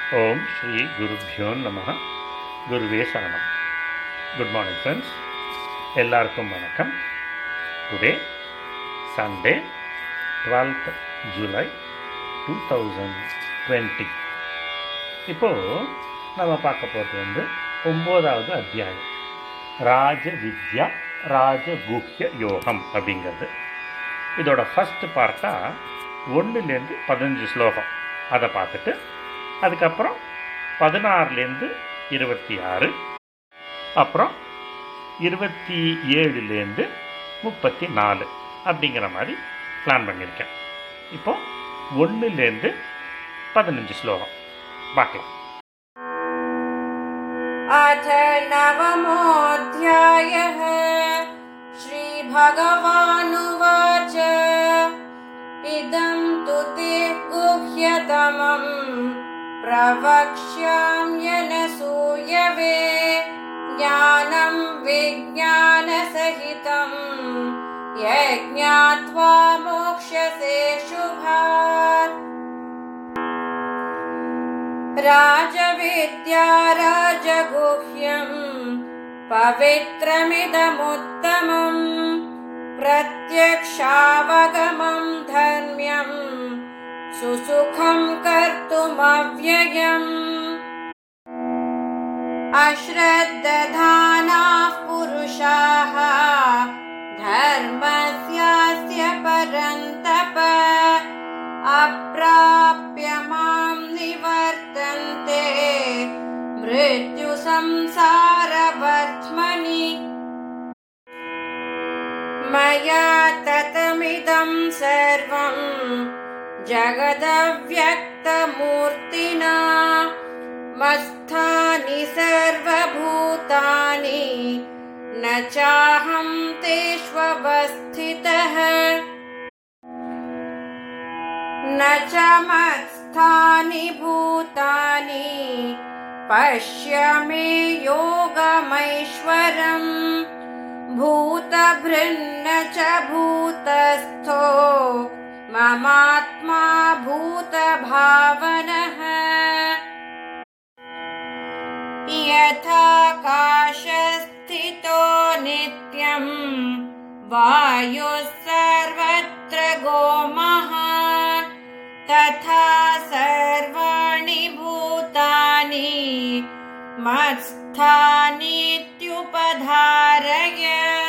ஓம் ஸ்ரீ குருப்யோ நம குருவே சரணம் குட் மார்னிங் ஃப்ரெண்ட்ஸ் எல்லாருக்கும் வணக்கம் today Sunday twelfth July two thousand twenty இப்போது நம்ம பார்க்க போகிறது வந்து ஒம்போதாவது அத்தியாயம் ராஜ வித்யா ராஜகுஹ்ய யோகம் அப்படிங்கிறது இதோட ஃபஸ்ட் பார்ட்டாக ஒன்றுலேருந்து பதினஞ்சு ஸ்லோகம் அதை பார்த்துட்டு அதுக்கப்புறம் பதினாறுலேருந்து இருபத்தி ஆறு அப்புறம் இருபத்தி ஏழுலேருந்து முப்பத்தி நாலு அப்படிங்கிற மாதிரி பிளான் பண்ணியிருக்கேன் இப்போ ஒன்றுலேருந்து பதினஞ்சு ஸ்லோகம் பார்க்கலாம் अथ नवमोऽध्यायः श्रीभगवानुवाच इदं तु ते गुह्यतमम् प्रवक्ष्याम्यनसूयवे ज्ञानं विज्ञानसहितं यज्ञात्वा मोक्ष्यसे शुभात् राजविद्या राजगुह्यम् पवित्रमिदमुत्तमम् प्रत्यक्षावगमम् धर्म्यम् सुसुखम् कर्तुमव्ययम् अश्रद्दधानाः पुरुषाः धर्मस्यास्य परन्तप अप्राप्य मां निवर्तन्ते मृत्युसंसारवर्त्मनि मया ततमिदं सर्वं जगदव्यक्तमूर्तिना मस्थानि सर्वभूतानि न चाहं तेष्वस्थितः न च मत्स्थानि भूतानि पश्य मे योगमैश्वरम् भूतभृन्न च भूतस्थो ममात्मा भूतभावनः यथाकाशस्थितो नित्यम् वायुः सर्वत्र गोमहान् तथा सर्वाणि भूतानि मत्स्थानीत्युपधारय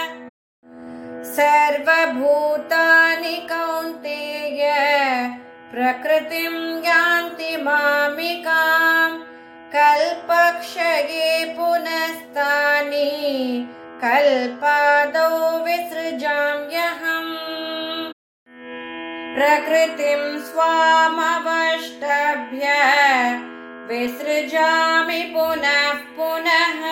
सर्वभूतानि कौन्तेय प्रकृतिं यान्ति मामिकाम् कल्पक्षये पुनस्तानि कल्पादौ विसृजाम्यहम् प्रकृतिं स्वामवष्टभ्य विसृजामि पुनः पुनः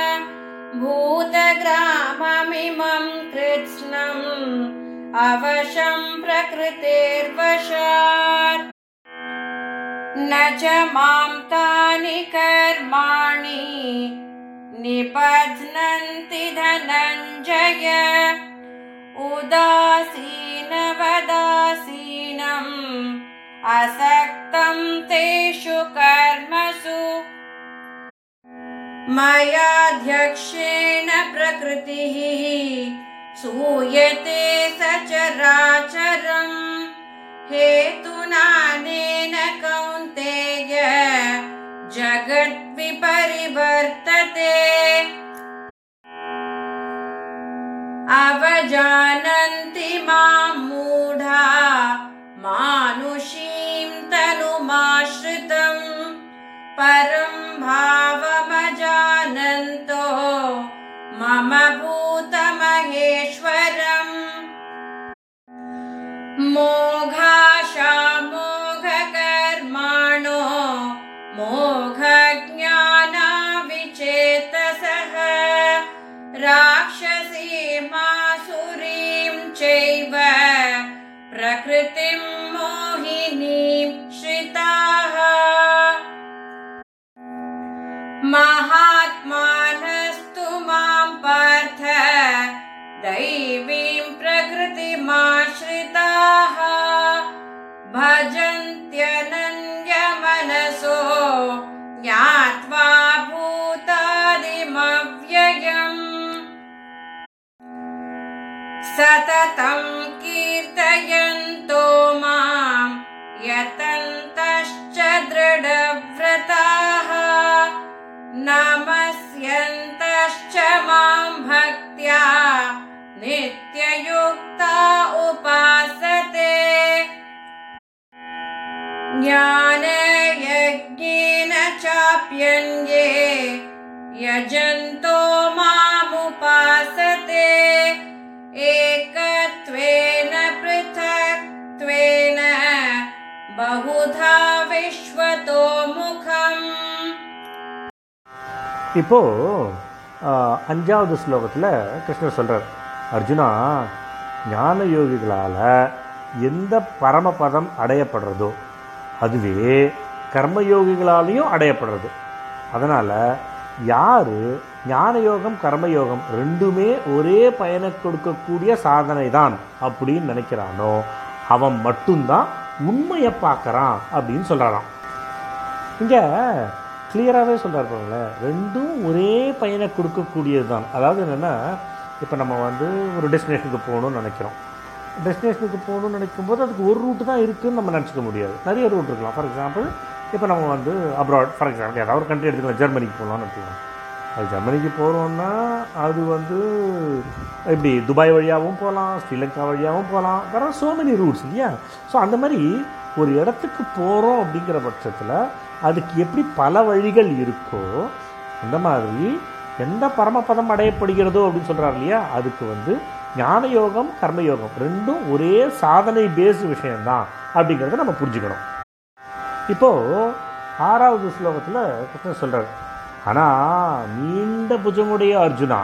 भूतग्राममिमं कृत्स्नम् अवशं प्रकृतेर्वशात् न च मां तानि कर्माणि निबध्नन्ति धनञ्जय उदासीनवदासीनम् असक्तं तेषु कर्मसु मयाध्यक्षेण प्रकृतिः सूयते सचराचरम् हेतुनानेन कौन्तेय जगद्विपरिवर्तते अवजानन्ति मां मूढा मानुषीं तनुमाश्रितम् परं भावमजानन्तो मम भूतमहेश्वरम् मोघाशामोघकर्माणो मोघज्ञानाविचेतसः राक्षसीमासुरीं चैव प्रकृतिं मोहिनीं श्रिताः महात्मानस्तु मां पार्थ सततं कीर्तयन्तो मां यतन्तश्च दृढव्रताः नमस्यन्तश्च मां भक्त्या नित्ययुक्ता उपासते ज्ञानयज्ञेन चाप्यन्ये यजन्तो मामुपासते एकत्वेन पृथक्त्वेन बहुधा विश्वतो मुखम् இப்போ ஆஹ், அஞ்சாவது ஸ்லோகத்தில் கிருஷ்ணர் சொல்றார் அர்ஜுனா ஞான யோகிகளால் எந்த பரமபதம் அடையப்படுறதோ அதுவே கர்மயோகிகளாலையும் அடையப்படுறது அதனால் யார் ஞானயோகம் கர்மயோகம் ரெண்டுமே ஒரே பயனை கொடுக்கக்கூடிய சாதனை தான் அப்படின்னு நினைக்கிறானோ அவன் மட்டும்தான் உண்மையை பார்க்கறான் அப்படின்னு சொல்கிறாராம் இங்கே கிளியராகவே சொல்கிறார் பாருங்களேன் ரெண்டும் ஒரே பயனை கொடுக்கக்கூடியது தான் அதாவது என்னென்னா இப்போ நம்ம வந்து ஒரு டெஸ்டினேஷனுக்கு போகணும்னு நினைக்கிறோம் டெஸ்டினேஷனுக்கு போகணும்னு நினைக்கும் போது அதுக்கு ஒரு ரூட்டு தான் இருக்குன்னு நம்ம நினச்சிக்க முடியாது நிறைய ரூட் இருக்கலாம் ஃபார் எக்ஸாம்பிள் இப்போ நம்ம வந்து அப்ராட் ஃபார் எக்ஸாம்பிள் ஏதாவது ஒரு கண்ட்ரி எடுத்துக்கலாம் ஜெர்மனிக்கு போகலாம்னு வச்சுக்கலாம் அது ஜெர்மனிக்கு போகிறோம்னா அது வந்து இப்படி துபாய் வழியாகவும் போகலாம் ஸ்ரீலங்கா வழியாகவும் போகலாம் வேற சோ மெனி ரூட்ஸ் இல்லையா ஸோ அந்த மாதிரி ஒரு இடத்துக்கு போகிறோம் அப்படிங்கிற பட்சத்தில் அதுக்கு எப்படி பல வழிகள் இருக்கோ அந்த மாதிரி எந்த பரமபதம் அடையப்படுகிறதோ அப்படின்னு சொல்கிறார் இல்லையா அதுக்கு வந்து ஞான யோகம் கர்மயோகம் ரெண்டும் ஒரே சாதனை பேஸ் விஷயம்தான் அப்படிங்கிறத நம்ம புரிஞ்சுக்கணும் இப்போ ஆறாவது ஸ்லோகத்தில் கிருஷ்ணர் சொல்றார் ஆனால் நீண்ட புஜமுடைய அர்ஜுனா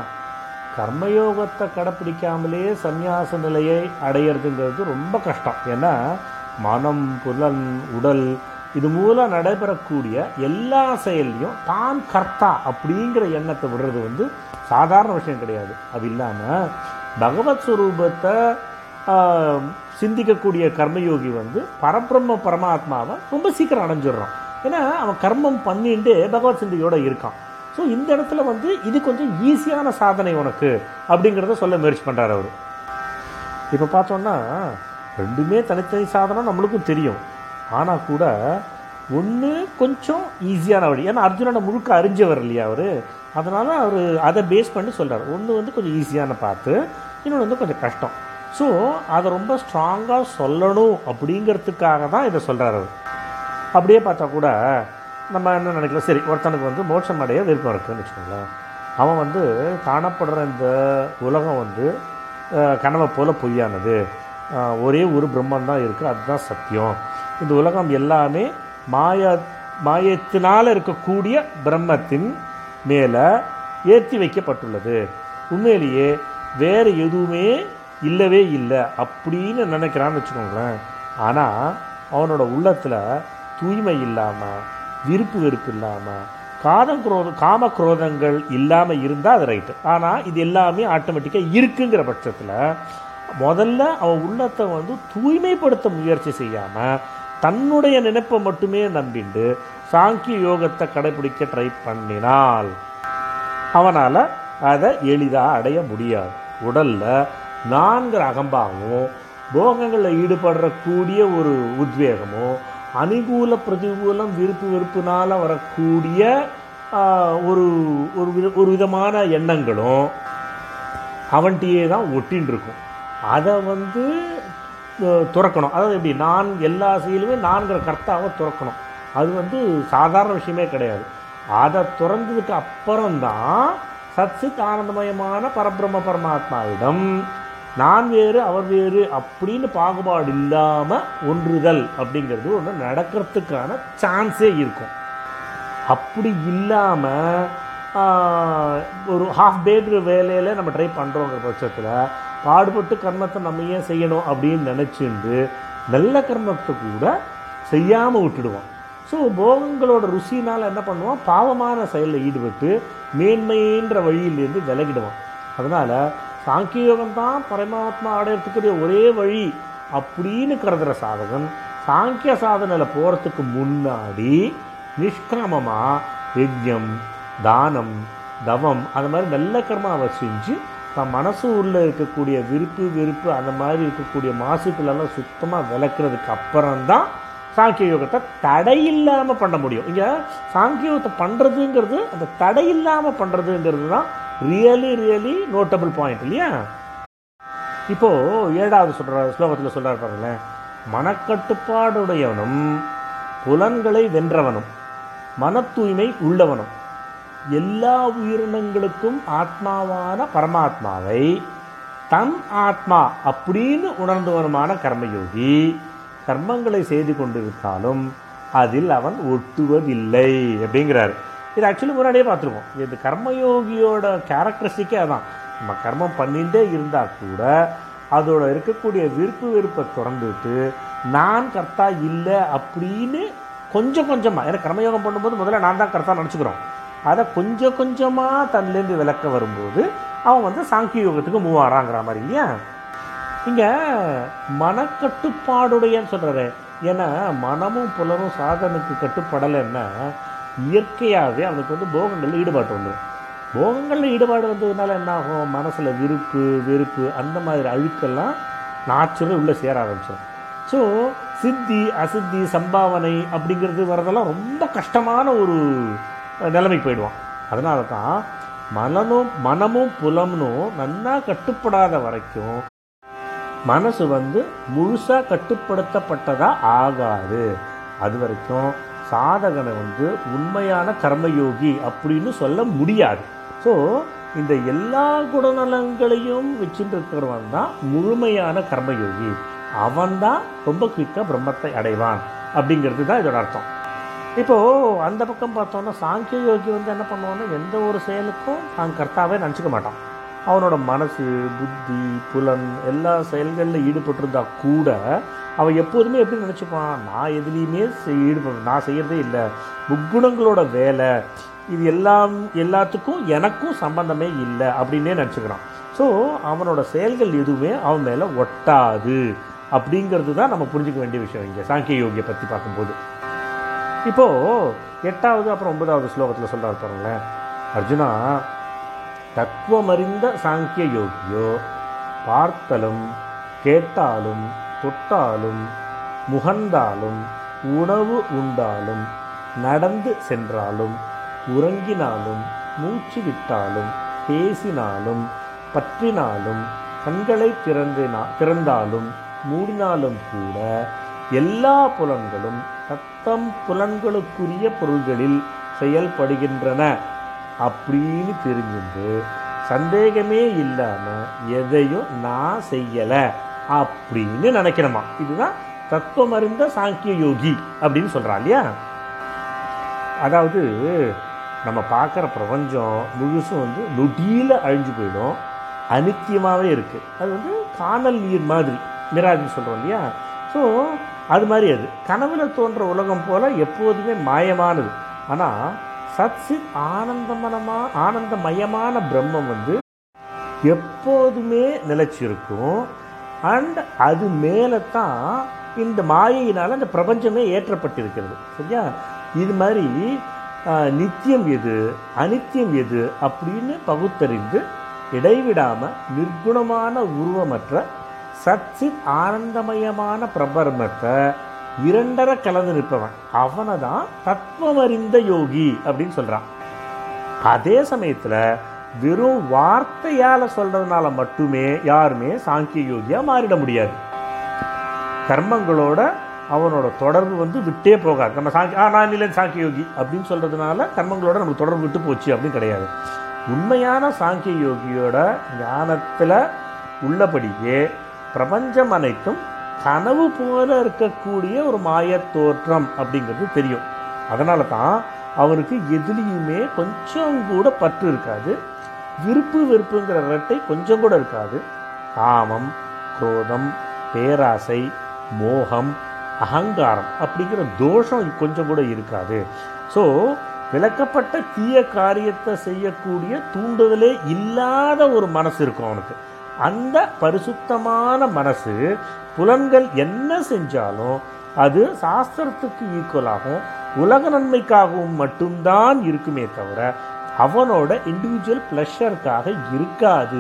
கர்மயோகத்தை கடைப்பிடிக்காமலே சந்நியாச நிலையை அடையிறதுங்கிறது ரொம்ப கஷ்டம் ஏன்னா மனம் புலன் உடல் இது மூலம் நடைபெறக்கூடிய எல்லா செயல்லையும் தான் கர்த்தா அப்படிங்கிற எண்ணத்தை விடுறது வந்து சாதாரண விஷயம் கிடையாது அது இல்லாமல் பகவத் ஸ்வரூபத்தை ஆஹ், சிந்திக்கக்கூடிய கர்மயோகி வந்து பரபிரம்ம பரமாத்மாவை ரொம்ப சீக்கிரம் அடைஞ்சிடுறான் ஏன்னா அவன் கர்மம் பண்ணிட்டு பகவத் சிந்தியோட இருக்கான் ஸோ இந்த இடத்துல வந்து இது கொஞ்சம் ஈஸியான சாதனை உனக்கு அப்படிங்கிறத சொல்ல முயற்சி பண்ணுறாரு அவர் இப்போ பார்த்தோன்னா ரெண்டுமே தனித்தனி சாதனம் நம்மளுக்கும் தெரியும் ஆனால் கூட ஒன்று கொஞ்சம் ஈஸியான வழி ஏன்னா அர்ஜுனனை முழுக்க அறிஞ்சவர் இல்லையா அவர் அதனால் அவர் அதை பேஸ் பண்ணி சொல்கிறார் ஒன்று வந்து கொஞ்சம் ஈஸியான பார்த்து இன்னொன்று வந்து கொஞ்சம் கஷ்டம் ஸோ அதை ரொம்ப ஸ்ட்ராங்காக சொல்லணும் அப்படிங்கிறதுக்காக தான் இதை சொல்கிறார் அவர் அப்படியே பார்த்தா கூட நம்ம என்ன நினைக்கலாம் சரி ஒருத்தனுக்கு வந்து மோட்சம் அடைய விருப்பம் இருக்குன்னு வச்சுக்கோங்களேன் அவன் வந்து காணப்படுற இந்த உலகம் வந்து அஹ், கனவை போல பொய்யானது அஹ், ஒரே ஒரு பிரம்மன் தான் இருக்குது அதுதான் சத்தியம் இந்த உலகம் எல்லாமே மாயா மாயத்தினால் இருக்கக்கூடிய பிரம்மத்தின் மேலே ஏற்றி வைக்கப்பட்டுள்ளது உண்மையிலேயே வேறு எதுவுமே இல்லவே இல்லை அப்படின்னு நினைக்கிறான்னு வச்சுக்கோங்களேன் ஆனால் அவனோட உள்ளத்தில் தூய்மை இல்லாமல் விருப்பு வெறுப்பு இல்லாமல் காதம் குரோத காம குரோதங்கள் இல்லாமல் இருந்தால் அது ரைட்டு ஆனால் இது எல்லாமே ஆட்டோமேட்டிக்காக இருக்குங்கிற பட்சத்தில் முதல்ல அவன் உள்ளத்தை வந்து தூய்மைப்படுத்த முயற்சி செய்யாமல் தன்னுடைய நினைப்பை மட்டுமே நம்பிண்டு சாங்கிய யோகத்தை கடைபிடிக்க ட்ரை பண்ணினால் அவனால் அதை எளிதாக அடைய முடியாது உடலில் நான்கிற அகம்பாவமும் போகங்களில் ஈடுபடக்கூடிய ஒரு உத்வேகமும் அனுகூல பிரதிகூலம் விருப்பு வெறுப்புனால வரக்கூடிய ஆஹ், ஒரு ஒரு வித- ஒரு விதமான எண்ணங்களும் அவன்கிட்டயே தான் ஒட்டின்னு இருக்கும் அதை வந்து அஹ், துறக்கணும் அதாவது எப்படி நான் எல்லா செயலுமே நான்கிற கர்த்தாவை துறக்கணும் அது வந்து சாதாரண விஷயமே கிடையாது அதை துறந்ததுக்கு அப்புறம்தான் சத்சித் ஆனந்தமயமான பரபிரம்ம பரமாத்மாவிடம் நான் வேறு அவர் வேறு அப்படின்னு பாகுபாடு இல்லாமல் ஒன்றுதல் அப்படிங்கிறது ஒன்று நடக்கிறதுக்கான சான்ஸே இருக்கும் அப்படி இல்லாமல் ஒரு ஹாஃப் பேக்டு வேலையில் நம்ம ட்ரை பண்ணுறோங்கிற பட்சத்தில் பாடுபட்டு கர்மத்தை நம்ம ஏன் செய்யணும் அப்படின்னு நினச்சிண்டு நல்ல கர்மத்தை கூட செய்யாமல் விட்டுடுவோம் ஸோ போகங்களோட ருசினால் என்ன பண்ணுவோம் பாவமான செயலில் ஈடுபட்டு மேன்மைன்ற வழியிலேருந்து விலகிடுவோம் அதனால் சாங்கிய யோகம் தான் பரமாத்மா அடையறதுக்குரிய ஒரே வழி அப்படின்னு கருதுகிற சாதகன் சாங்கிய சாதனையில் போகிறதுக்கு முன்னாடி நிஷ்கிரமமாக யஜ்யம் தானம் தவம் அது மாதிரி நல்ல கர்மாவை செஞ்சு தன் மனசு உள்ள இருக்கக்கூடிய விருப்பு வெறுப்பு அந்த மாதிரி இருக்கக்கூடிய மாசுக்களெல்லாம் சுத்தமாக விளக்குறதுக்கு அப்புறம்தான் சாங்கிய யோகத்தை தடை இல்லாமல் பண்ண முடியும் இங்கே சாங்கிய யோகத்தை பண்ணுறதுங்கிறது அந்த தடை இல்லாமல் பண்ணுறதுங்கிறது தான் ரியலி ரியலி நோட்டபிள் பாயிண்ட் இல்லையா இப்போ ஏழாவது சொல்ற ஸ்லோகத்தில் சொல்றாரு பாருங்களேன் மனக்கட்டுப்பாடுடையவனும் புலன்களை வென்றவனும் மன தூய்மை உள்ளவனும் எல்லா உயிரினங்களுக்கும் ஆத்மாவான பரமாத்மாவை தன் ஆத்மா அப்படின்னு உணர்ந்தவனுமான கர்மயோகி கர்மங்களை செய்து கொண்டிருந்தாலும் அதில் அவன் ஒட்டுவதில்லை அப்படிங்கிறாரு இது ஆக்சுவலி முன்னாடியே பார்த்துருக்கோம் இது கர்மயோகியோட கேரக்டரிஸ்டிக்கே அதான் நம்ம கர்மம் பண்ணிகிட்டே இருந்தால் கூட அதோட இருக்கக்கூடிய விருப்பு வெறுப்பை திறந்துட்டு நான் கர்த்தா இல்லை அப்படின்னு கொஞ்சம் கொஞ்சமாக ஏன்னா கர்மயோகம் பண்ணும்போது முதல்ல நான் தான் கர்த்தா நினச்சிக்கிறோம் அதை கொஞ்சம் கொஞ்சமாக தன்னிலேருந்து விளக்க வரும்போது அவன் வந்து சாங்கிய யோகத்துக்கு மூவ் ஆறாங்கிற மாதிரி இல்லையா இங்கே மனக்கட்டுப்பாடுடையன்னு சொல்கிறாரு ஏன்னா மனமும் புலனும் சாதனுக்கு கட்டுப்படலைன்னா இயற்கையாகவே அவனுக்கு வந்து போகங்களில் ஈடுபாட்டு வந்துடும் போகங்களில் ஈடுபாடு வந்ததுனால என்ன ஆகும் மனசில் விருப்பு வெறுப்பு அந்த மாதிரி அழுக்கெல்லாம் நாச்சுரல் உள்ளே சேர ஆரம்பிச்சிடும் ஸோ சித்தி அசித்தி சம்பாவனை அப்படிங்கிறது வரதெல்லாம் ரொம்ப கஷ்டமான ஒரு நிலைமைக்கு போயிடுவான் அதனால தான் மனமும் மனமும் புலம்னும் நன்னா கட்டுப்படாத வரைக்கும் மனசு வந்து முழுசாக கட்டுப்படுத்தப்பட்டதா ஆகாது அது வரைக்கும் சாதகனை வந்து உண்மையான கர்மயோகி அப்படின்னு சொல்ல முடியாது ஸோ இந்த எல்லா குணநலங்களையும் வச்சுட்டு இருக்கிறவன் தான் முழுமையான கர்மயோகி அவன்தான் ரொம்ப குயிக்காக பிரம்மத்தை அடைவான் அப்படிங்கிறது தான் இதோட அர்த்தம் இப்போது அந்த பக்கம் பார்த்தோன்னா சாங்கிய யோகி வந்து என்ன பண்ணுவான்னா எந்த ஒரு செயலுக்கும் தான் கர்த்தாவே நினச்சிக்க மாட்டான் அவனோட மனசு புத்தி புலன் எல்லா செயல்களில் ஈடுபட்டிருந்தா கூட அவன் எப்போதுமே எப்படி நினச்சிப்பான் நான் எதுலேயுமே செய்- ஈடுபட நான் செய்யறதே இல்லை முக்குணங்களோட வேலை இது எல்லாம் எல்லாத்துக்கும் எனக்கும் சம்பந்தமே இல்லை அப்படின்னே நினச்சிக்கிறான் ஸோ அவனோட செயல்கள் எதுவுமே அவன் மேலே ஒட்டாது அப்படிங்கிறது தான் நம்ம புரிஞ்சுக்க வேண்டிய விஷயம் இங்கே சாங்கிய யோகியை பற்றி பார்க்கும்போது இப்போது எட்டாவது அப்புறம் ஒன்பதாவது ஸ்லோகத்தில் சொல்கிறார் பாருங்களேன் அர்ஜுனா தத்துவமறிந்த சாங்கிய யோகியோ பார்த்தலும் கேட்டாலும் தொட்டாலும் முகந்தாலும் உணவு உண்டாலும் நடந்து சென்றாலும் உறங்கினாலும் மூச்சு விட்டாலும் பேசினாலும் பற்றினாலும் கண்களை திறந்தினா திறந்தாலும் மூடினாலும் கூட எல்லா புலன்களும் தத்தம் புலன்களுக்குரிய பொருள்களில் செயல்படுகின்றன அப்படின்னு தெரிஞ்சுட்டு சந்தேகமே இல்லாம எதையும் நான் செய்யல அப்படின்னு நினைக்கணுமா இதுதான் தத்துவம் அறிந்த சாங்கிய யோகி அப்படின்னு சொல்றான் இல்லையா அதாவது நம்ம பார்க்குற பிரபஞ்சம் முழுசும் வந்து நொடியில் அழிஞ்சு போயிடும் அனித்தியமாகவே இருக்குது அது வந்து காணல் நீர் மாதிரி மிராஜ்னு சொல்கிறோம் இல்லையா ஸோ அது மாதிரி அது கனவுல தோன்ற உலகம் போல எப்போதுமே மாயமானது ஆனால் சத்சித் ஆனந்தமனமா ஆனந்தமயமான பிரம்மம் வந்து எப்போதுமே நிலைச்சிருக்கும் அண்ட் அது மேலே தான் இந்த மாயையினால் அந்த பிரபஞ்சமே ஏற்றப்பட்டிருக்கிறது சரியா இது மாதிரி ஆஹ், நித்தியம் எது அனித்தியம் எது அப்படின்னு பகுத்தறிந்து இடைவிடாம நிர்குணமான உருவமற்ற சத்சித் ஆனந்தமயமான பிரபர்மத்தை இரண்டரை கலந்து நிற்பவன் அவனை தான் தத்துவமறிந்த யோகி அப்படின்னு சொல்றான் அதே சமயத்துல வெறும் வார்த்தையால சொல்றதுனால மட்டுமே யாருமே சாங்கிய யோகியா மாறிட முடியாது கர்மங்களோட அவனோட தொடர்பு வந்து விட்டே போகாது நம்ம சாங்கி ஆ நான் இல்லை சாங்கிய யோகி அப்படின்னு சொல்றதுனால கர்மங்களோட நமக்கு தொடர்பு விட்டு போச்சு அப்படின்னு கிடையாது உண்மையான சாங்கிய யோகியோட ஞானத்தில் உள்ளபடியே பிரபஞ்சம் அனைத்தும் கனவு போல இருக்கக்கூடிய ஒரு மாயத் தோற்றம் அப்படிங்கிறது தெரியும் அதனால தான் அவனுக்கு எதுலேயுமே கொஞ்சம் கூட பற்று இருக்காது விருப்பு வெறுப்புங்கிற ரெட்டை கொஞ்சம் கூட இருக்காது காமம் குரோதம் பேராசை மோகம் அகங்காரம் அப்படிங்கிற தோஷம் கொஞ்சம் கூட இருக்காது ஸோ விளக்கப்பட்ட தீய காரியத்தை செய்யக்கூடிய தூண்டுதலே இல்லாத ஒரு மனசு இருக்கும் அவனுக்கு அந்த பரிசுத்தமான மனசு புலன்கள் என்ன செஞ்சாலும் அது சாஸ்திரத்துக்கு ஈக்குவலாகவும் உலக நன்மைக்காகவும் மட்டும்தான் இருக்குமே தவிர அவனோட இண்டிவிஜுவல் ப்ளஷருக்காக இருக்காது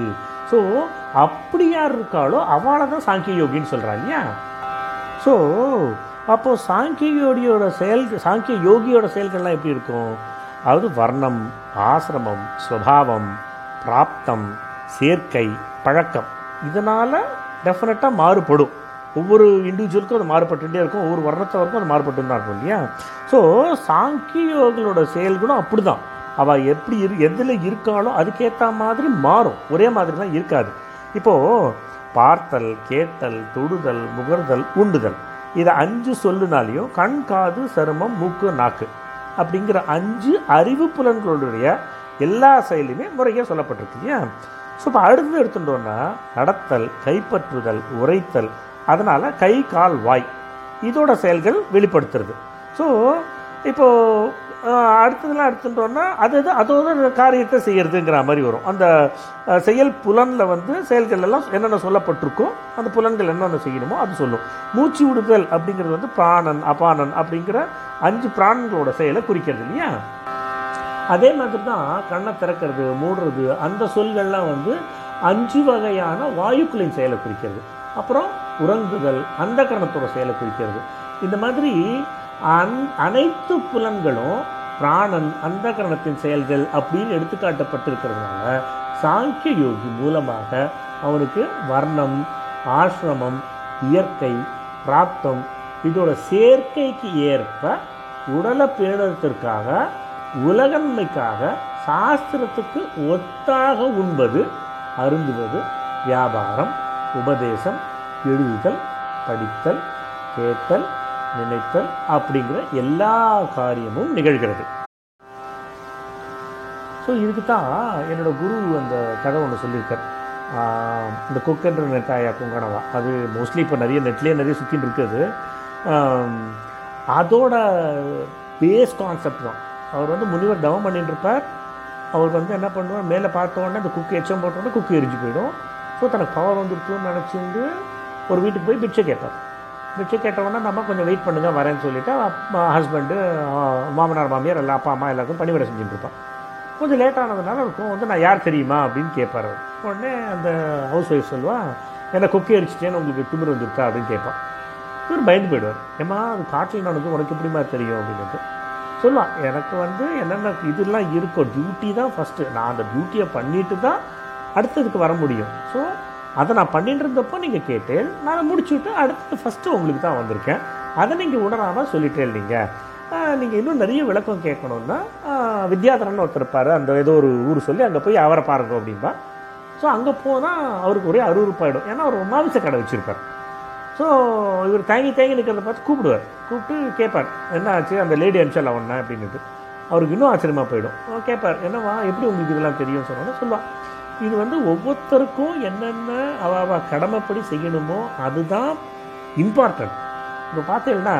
ஸோ அப்படி யார் இருக்காளோ அவளை தான் சாங்கிய யோகின்னு சொல்கிறா இல்லையா ஸோ அப்போது சாங்கிய யோகியோட செயல் சாங்கிய யோகியோட செயல்கள்லாம் எப்படி இருக்கும் அதாவது வர்ணம் ஆசிரமம் ஸ்வபாவம் பிராப்தம் சேர்க்கை பழக்கம் இதனால் டெஃபினட்டாக மாறுபடும் ஒவ்வொரு இண்டிவிஜுவலுக்கும் அது மாறுபட்டுட்டே இருக்கும் ஒவ்வொரு வர்ணத்தவருக்கும் அது மாறுபட்டு தான் இருக்கும் இல்லையா ஸோ சாங்கியோகளோட செயல்களும் அப்படி தான் அவள் எப்படி இரு எதில் இருக்காளோ அதுக்கேற்ற மாதிரி மாறும் ஒரே மாதிரிலாம் இருக்காது இப்போது பார்த்தல் கேட்டல் தொடுதல் முகர்தல் உண்டுதல் இதை அஞ்சு சொல்லுனாலையும் கண் காது சருமம் மூக்கு நாக்கு அப்படிங்கிற அஞ்சு அறிவு புலன்களுடைய எல்லா செயலுமே முறையாக சொல்லப்பட்டிருக்கு இல்லையா ஸோ இப்போ அடுத்தது எடுத்துட்டோம்னா நடத்தல் கைப்பற்றுதல் உரைத்தல் அதனால் கை கால் வாய் இதோட செயல்கள் வெளிப்படுத்துறது ஸோ இப்போது அடுத்ததெல்லாம் எடுத்துட்டோம்னா அது அது அதோட காரியத்தை செய்யறதுங்கிற மாதிரி வரும் அந்த அஹ், செயல் புலனில் வந்து செயல்கள் எல்லாம் என்னென்ன சொல்லப்பட்டிருக்கோ அந்த புலன்கள் என்னென்ன செய்யணுமோ அது சொல்லும் மூச்சு விடுதல் அப்படிங்கிறது வந்து பிராணன் அபானன் அப்படிங்கிற அஞ்சு பிராணங்களோட செயலை குறிக்கிறது இல்லையா அதே மாதிரி தான் கண்ணை திறக்கிறது மூடுறது அந்த சொல்கள்லாம் வந்து அஞ்சு வகையான வாயுக்களின் செயலை குறிக்கிறது அப்புறம் உறங்குதல் அந்த கரணத்தோட செயலை குறிக்கிறது இந்த மாதிரி அன் அனைத்து புலன்களும் பிராணன் அந்த கரணத்தின் செயல்கள் அப்படின்னு எடுத்துக்காட்டப்பட்டிருக்கிறதுனால சாங்கிய யோகி மூலமாக அவனுக்கு வர்ணம் ஆசிரமம் இயற்கை பிராப்தம் இதோட சேர்க்கைக்கு ஏற்ப உடலை பேணுவதற்காக உலகன்மைக்காக சாஸ்திரத்துக்கு ஒத்தாக உண்பது அருந்துவது வியாபாரம் உபதேசம் எழுதுதல் படித்தல் கேட்டல் நினைத்தல் அப்படிங்கிற எல்லா காரியமும் நிகழ்கிறது ஸோ இதுக்கு தான் என்னோட குரு அந்த கதை ஒன்று சொல்லியிருக்கார் ஆஹ் இந்த குக்கென்ற நெட்டாயா குங்கணவா அது மோஸ்ட்லி இப்போ நிறைய நெட்லேயே நிறைய சுற்றின்னு இருக்குது ஆம், அதோட பேஸ் கான்செப்ட் தான் அவர் வந்து முனிவர் தவம் பண்ணிட்டு இருப்பார் அவர் வந்து என்ன பண்ணுவார் மேலே பார்த்த உடனே அந்த குக்கு எச்சம் போட்ட உடனே குக்கு எரிஞ்சு போயிடும் ஸோ தனக்கு பவர் வந்துருச்சுன்னு நினச்சிட்டு ஒரு வீட்டுக்கு போய் பிச்சை கேட்பார் பிச்சை கேட்டவொடனே நம்ம கொஞ்சம் வெயிட் பண்ணுங்க வரேன்னு சொல்லிட்டு ஹஸ்பண்டு மாமனார் மாமியார் எல்லா அப்பா அம்மா எல்லாருக்கும் பணிவிடை செஞ்சுட்டு இருப்பான் கொஞ்சம் லேட் ஆனதுனால இருக்கும் வந்து நான் யார் தெரியுமா அப்படின்னு கேட்பார் அவர் உடனே அந்த ஹவுஸ் ஒய்ஃப் சொல்லுவா என்ன கொக்கி அடிச்சிட்டேன்னு உங்களுக்கு திமிர் வந்துருக்கா அப்படின்னு கேட்பான் இவர் பயந்து போயிடுவார் ஏம்மா அது காட்டில் நடந்து உனக்கு எப்படிமா தெரியும் அப்படின்ட்டு சொல்லுவான் எனக்கு வந்து என்னென்ன இதெல்லாம் இருக்கும் டியூட்டி தான் ஃபஸ்ட்டு நான் அந்த டியூட்டியை பண்ணிட்டு தான் அடுத்ததுக்கு வர முடியும் ஸோ அதை நான் பண்ணிட்டு இருந்தப்போ நீங்கள் கேட்டேன் நான் அதை முடிச்சுட்டு அடுத்தது ஃபஸ்ட்டு உங்களுக்கு தான் வந்திருக்கேன் அதை நீங்கள் உணராமல் சொல்லிட்டே நீங்கள் நீங்கள் இன்னும் நிறைய விளக்கம் கேட்கணுன்னா ஆஹ், வித்யாதரன் ஒருத்தர் இருப்பார் அந்த ஏதோ ஒரு ஊர் சொல்லி அங்கே போய் அவரை பாருங்க அப்படின்பா ஸோ அங்கே போனால் அவருக்கு ஒரே அருவருப்பாயிடும் ஏன்னா அவர் மாமிச கடை வச்சுருப்பார் ஸோ இவர் தேங்கி தேங்கி நிற்கிறத பார்த்து கூப்பிடுவார் கூப்பிட்டு கேட்பார் என்ன ஆச்சு அந்த லேடி அனுப்பிச்சல அவன அப்படின்னுட்டு அவருக்கு இன்னும் ஆச்சரியமாக போயிடும் அவர் கேட்பார் என்னவா எப்படி உங்களுக்கு இதெல்லாம் தெரியும் சொன்னோன்னா சொல்லுவாள் இது வந்து ஒவ்வொருத்தருக்கும் என்னென்ன அவ அவ கடமைப்படி செய்யணுமோ அதுதான் இம்பார்ட்டன்ட் இப்போ பார்த்தீங்கன்னா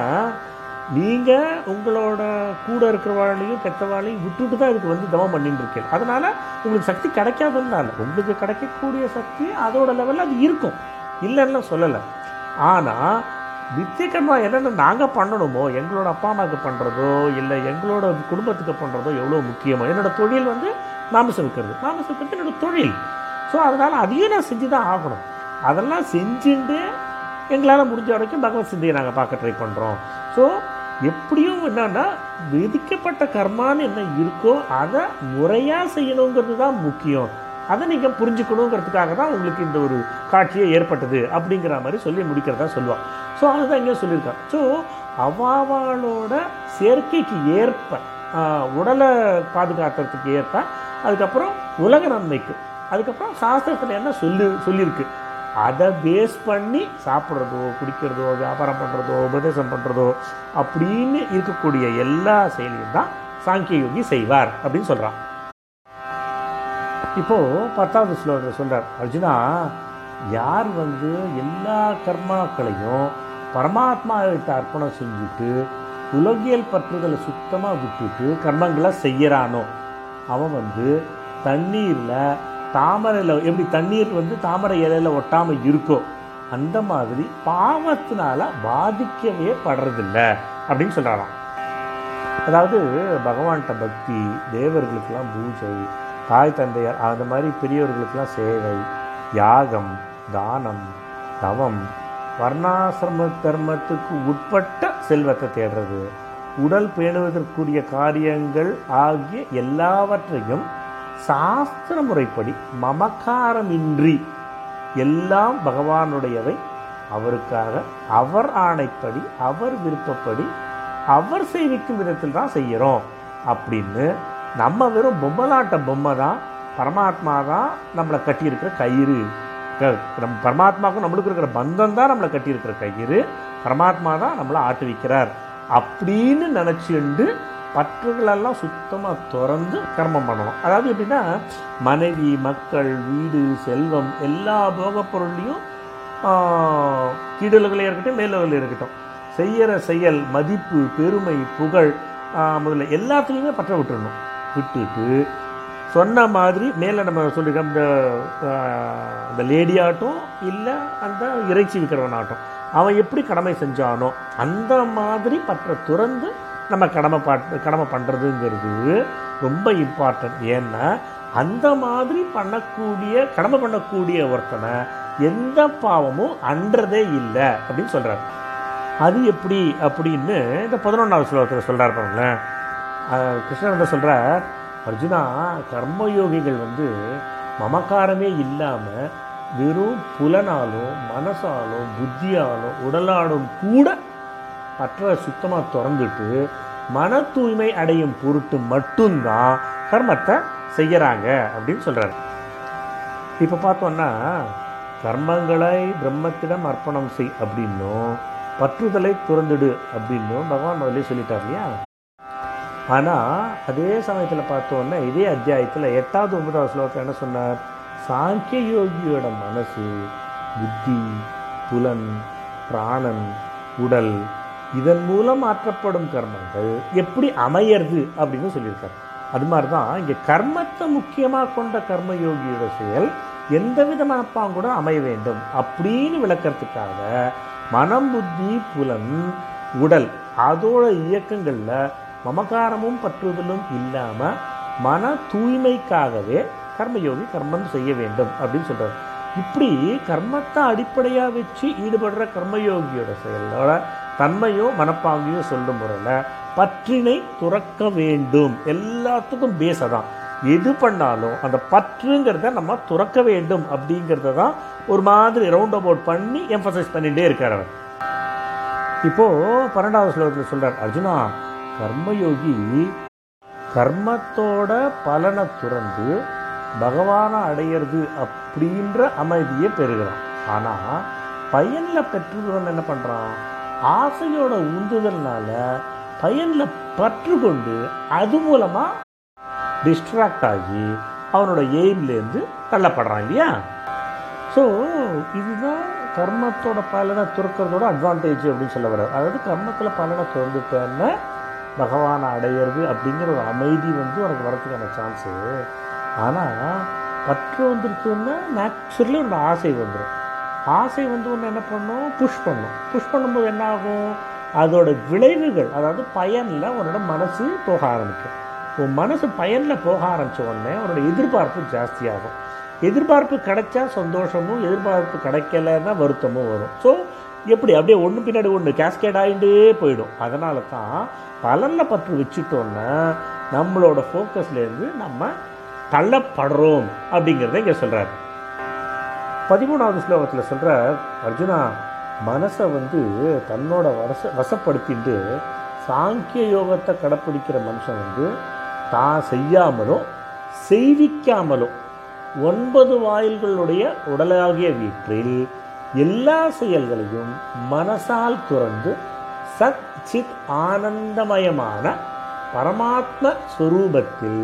நீங்கள் உங்களோட கூட இருக்கிறவாளையும் பெற்றவாளையும் விட்டுட்டு தான் இதுக்கு வந்து தவம் பண்ணிட்டு இருக்கீங்க அதனால் உங்களுக்கு சக்தி கிடைக்காதுன்னால உங்களுக்கு கிடைக்கக்கூடிய சக்தி அதோட லெவலில் அது இருக்கும் இல்லைன்னு சொல்லலை ஆனால் நித்திய கர்மா என்னென்ன நாங்கள் பண்ணணுமோ எங்களோட அப்பா அம்மாவுக்கு பண்ணுறதோ இல்லை எங்களோட குடும்பத்துக்கு பண்ணுறதோ எவ்வளோ முக்கியமோ என்னோட தொழில் வந்து மாமிசம் விற்கிறது மாமிசம் விற்கிறது என்னோட தொழில் ஸோ அதனால் அதையும் நான் செஞ்சு தான் ஆகணும் அதெல்லாம் செஞ்சுட்டு எங்களால் முடிஞ்ச வரைக்கும் பகவத் சிந்தையை நாங்கள் பார்க்க ட்ரை பண்ணுறோம் ஸோ எப்படியும் என்னன்னா விதிக்கப்பட்ட கர்மான்னு என்ன இருக்கோ அதை முறையாக செய்யணுங்கிறது தான் முக்கியம் அதை நீங்கள் புரிஞ்சுக்கணுங்கிறதுக்காக தான் உங்களுக்கு இந்த ஒரு காட்சியே ஏற்பட்டது அப்படிங்கிற மாதிரி சொல்லி முடிக்கிறதா சொல்லுவாள் ஸோ அதுதான் இங்கே சொல்லியிருக்கான் ஸோ அவாவாளோட சேர்க்கைக்கு ஏற்ப ஆஹ், உடலை பாதுகாக்கிறதுக்கு ஏற்ப அதுக்கப்புறம் உலக நன்மைக்கு அதுக்கப்புறம் சாஸ்திரத்தில் என்ன சொல்லி சொல்லியிருக்கு அதை பேஸ் பண்ணி சாப்பிட்றதோ குடிக்கிறதோ வியாபாரம் பண்ணுறதோ உபதேசம் பண்ணுறதோ அப்படின்னு இருக்கக்கூடிய எல்லா செயலையும் தான் சாங்கிய யோகி செய்வார் அப்படின்னு சொல்கிறான் இப்போது பத்தாவது ஸ்லோகத்தில் சொல்கிறார் அர்ஜுனா யார் வந்து எல்லா கர்மாக்களையும் பரமாத்மாவிட்ட அர்ப்பணம் செஞ்சுட்டு உலகியல் பற்றுதலை சுத்தமாக விட்டுட்டு கர்மங்களை செய்யறானோ அவன் வந்து தண்ணீரில் தாமரையில் எப்படி தண்ணீர் வந்து தாமரை இலையில ஒட்டாமல் இருக்கோ அந்த மாதிரி பாவத்தினால பாதிக்கவே படுறதில்ல அப்படின்னு சொல்கிறாராம் அதாவது பகவான்கிட்ட பக்தி தேவர்களுக்கெல்லாம் பூஜை தாய் தந்தையர் அந்த மாதிரி பெரியவர்களுக்கெல்லாம் சேவை யாகம் தானம் தவம் வர்ணாசிரம தர்மத்துக்கு உட்பட்ட செல்வத்தை தேடுறது உடல் பேணுவதற்குரிய காரியங்கள் ஆகிய எல்லாவற்றையும் சாஸ்திர முறைப்படி மமக்காரமின்றி எல்லாம் பகவானுடையவை அவருக்காக அவர் ஆணைப்படி அவர் விருப்பப்படி அவர் சேவிக்கும் விதத்தில் தான் செய்கிறோம் அப்படின்னு நம்ம வெறும் பொம்மலாட்ட பொம்மை தான் பரமாத்மா தான் நம்மளை கட்டியிருக்கிற கயிறு க- நம்ம பரமாத்மாவுக்கும் நம்மளுக்கு இருக்கிற பந்தம் தான் நம்மளை கட்டியிருக்கிற கயிறு பரமாத்மா தான் நம்மளை ஆட்டுவிக்கிறார் அப்படின்னு நினச்சிண்டு பற்றுகளெல்லாம் சுத்தமாக திறந்து கர்மம் பண்ணணும் அதாவது எப்படின்னா மனைவி மக்கள் வீடு செல்வம் எல்லா போகப் பொருள்லையும் கீழர்களே இருக்கட்டும் மேலர்களே இருக்கட்டும் செய்யற செயல் மதிப்பு பெருமை புகழ் ஆஹ், முதல்ல எல்லாத்துலேயுமே பற்ற விட்டுறணும் விட்டுட்டு சொன்ன மாதிரி மேலே நம்ம சொல்லியிருக்கோம் இந்த ஆஹ், அந்த லேடி ஆட்டும் இல்லை அந்த இறைச்சி விற்கிறவன் ஆட்டும் அவன் எப்படி கடமை செஞ்சானோ அந்த மாதிரி பற்ற துறந்து நம்ம கடமை பாட்டு கடமை பண்ணுறதுங்கிறது ரொம்ப இம்பார்ட்டன்ட் ஏன்னா அந்த மாதிரி பண்ணக்கூடிய கடமை பண்ணக்கூடிய ஒருத்தனை எந்த பாவமும் அன்றதே இல்லை அப்படின்னு சொல்கிறார் அது எப்படி அப்படின்னு இந்த பதினொன்றாவது ஸ்லோகத்தில் சொல்கிறார் பாருங்களேன் அஹ் கிருஷ்ணர் என்ன சொல்கிறார் அர்ஜுனா கர்மயோகிகள் வந்து மமக்காரமே இல்லாமல் வெறும் புலனாலும் மனசாலும் புத்தியாலும் உடலாலும் கூட பற்ற சுத்தமாக திறந்துட்டு மன தூய்மை அடையும் பொருட்டு மட்டும்தான் கர்மத்தை செய்யறாங்க அப்படின்னு சொல்றாரு இப்போ பார்த்தோம்னா கர்மங்களை பிரம்மத்திடம் அர்ப்பணம் செய் அப்படின்னும் பற்றுதலை துறந்துடு அப்படின்னும் பகவான் முதல்ல சொல்லிட்டார் இல்லையா ஆனால் அதே சமயத்தில் பார்த்தோன்னா இதே அத்தியாயத்தில் எட்டாவது ஒன்பதாவது ஸ்லோகத்தில் என்ன சொன்னார் சாங்கிய யோகியோட மனசு புத்தி புலன் பிராணன் உடல் இதன் மூலம் ஆற்றப்படும் கர்மங்கள் எப்படி அமையறது அப்படின்னு சொல்லியிருக்காரு அது மாதிரி தான் இங்கே கர்மத்தை முக்கியமாக கொண்ட கர்மயோகியோட செயல் எந்த விதமான கூட அமைய வேண்டும் அப்படின்னு விளக்கறதுக்காக மனம் புத்தி புலன் உடல் அதோட இயக்கங்களில் மமகாரமும் பற்றுதலும் இல்லாமல் மன தூய்மைக்காகவே கர்மயோகி கர்மம் செய்ய வேண்டும் அப்படின்னு சொல்றாரு இப்படி கர்மத்தை அடிப்படையாக வச்சு ஈடுபடுற கர்மயோகியோட செயலோட தன்மையும் மனப்பாங்கையும் சொல்லும் முறையில் பற்றினை துறக்க வேண்டும் எல்லாத்துக்கும் பேஸ் அதான் எது பண்ணாலும் அந்த பற்றுங்கிறத நம்ம துறக்க வேண்டும் அப்படிங்கிறத தான் ஒரு மாதிரி ரவுண்ட் அபவுட் பண்ணி எம்பசைஸ் பண்ணிகிட்டே இருக்கார் அவர் இப்போ பன்னெண்டாவது ஸ்லோகத்தில் சொல்றார் அர்ஜுனா கர்மயோகி கர்மத்தோட பலனை துறந்து பகவானை அடையிறது அப்படின்ற அமைதியை பெறுகிறான் ஆனால் பயனில் பெற்றவன் என்ன பண்ணுறான் ஆசையோட உந்துதல்னால பயனில் பற்று கொண்டு அது மூலமாக டிஸ்ட்ராக்ட் ஆகி அவனோட எய்ம்லேருந்து தள்ளப்படுறான் இல்லையா ஸோ இதுதான் கர்மத்தோட பலனை துறக்கிறதோட அட்வான்டேஜ் அப்படின்னு சொல்ல வர்றார் அதாவது கர்மத்தில் பலனை திறந்துட்டேன்னா பகவானை அடையிறது அப்படிங்கிற ஒரு அமைதி வந்து உனக்கு வரதுக்கான சான்ஸு ஆனால் பற்று வந்துருச்சுன்னா நேச்சுரலி உன்னோட ஆசை வந்துடும் ஆசை வந்து ஒன்று என்ன பண்ணும் புஷ் பண்ணும் புஷ் பண்ணும்போது என்ன ஆகும் அதோட விளைவுகள் அதாவது பயனில் உன்னோட மனசு போக ஆரம்பிக்கும் உன் மனசு பயனில் போக ஆரம்பித்த உடனே உன்னோட எதிர்பார்ப்பு ஜாஸ்தியாகும் எதிர்பார்ப்பு கிடைச்சா சந்தோஷமும் எதிர்பார்ப்பு கிடைக்கலன்னா வருத்தமும் வரும் ஸோ எப்படி அப்படியே ஒன்று பின்னாடி ஒன்று கேஸ்கேட் ஆகிட்டே போயிடும் அதனால தான் பலனில் பற்று வச்சுட்டோன்னா நம்மளோட ஃபோக்கஸ்லேருந்து நம்ம தள்ளப்படுறோம் அப்படிங்கிறத இங்கே சொல்கிறார் பதிமூணாவது ஸ்லோகத்தில் சொல்கிறார் அர்ஜுனா மனசை வந்து தன்னோட வச வசப்படுத்திட்டு சாங்கிய யோகத்தை கடைப்பிடிக்கிற மனுஷன் வந்து தான் செய்யாமலும் செய்விக்காமலும் ஒன்பது வாயில்களுடைய உடலாகிய வீட்டில் எல்லா செயல்களையும் மனசால் துறந்து சத் சித் ஆனந்தமயமான பரமாத்ம ஸ்வரூபத்தில்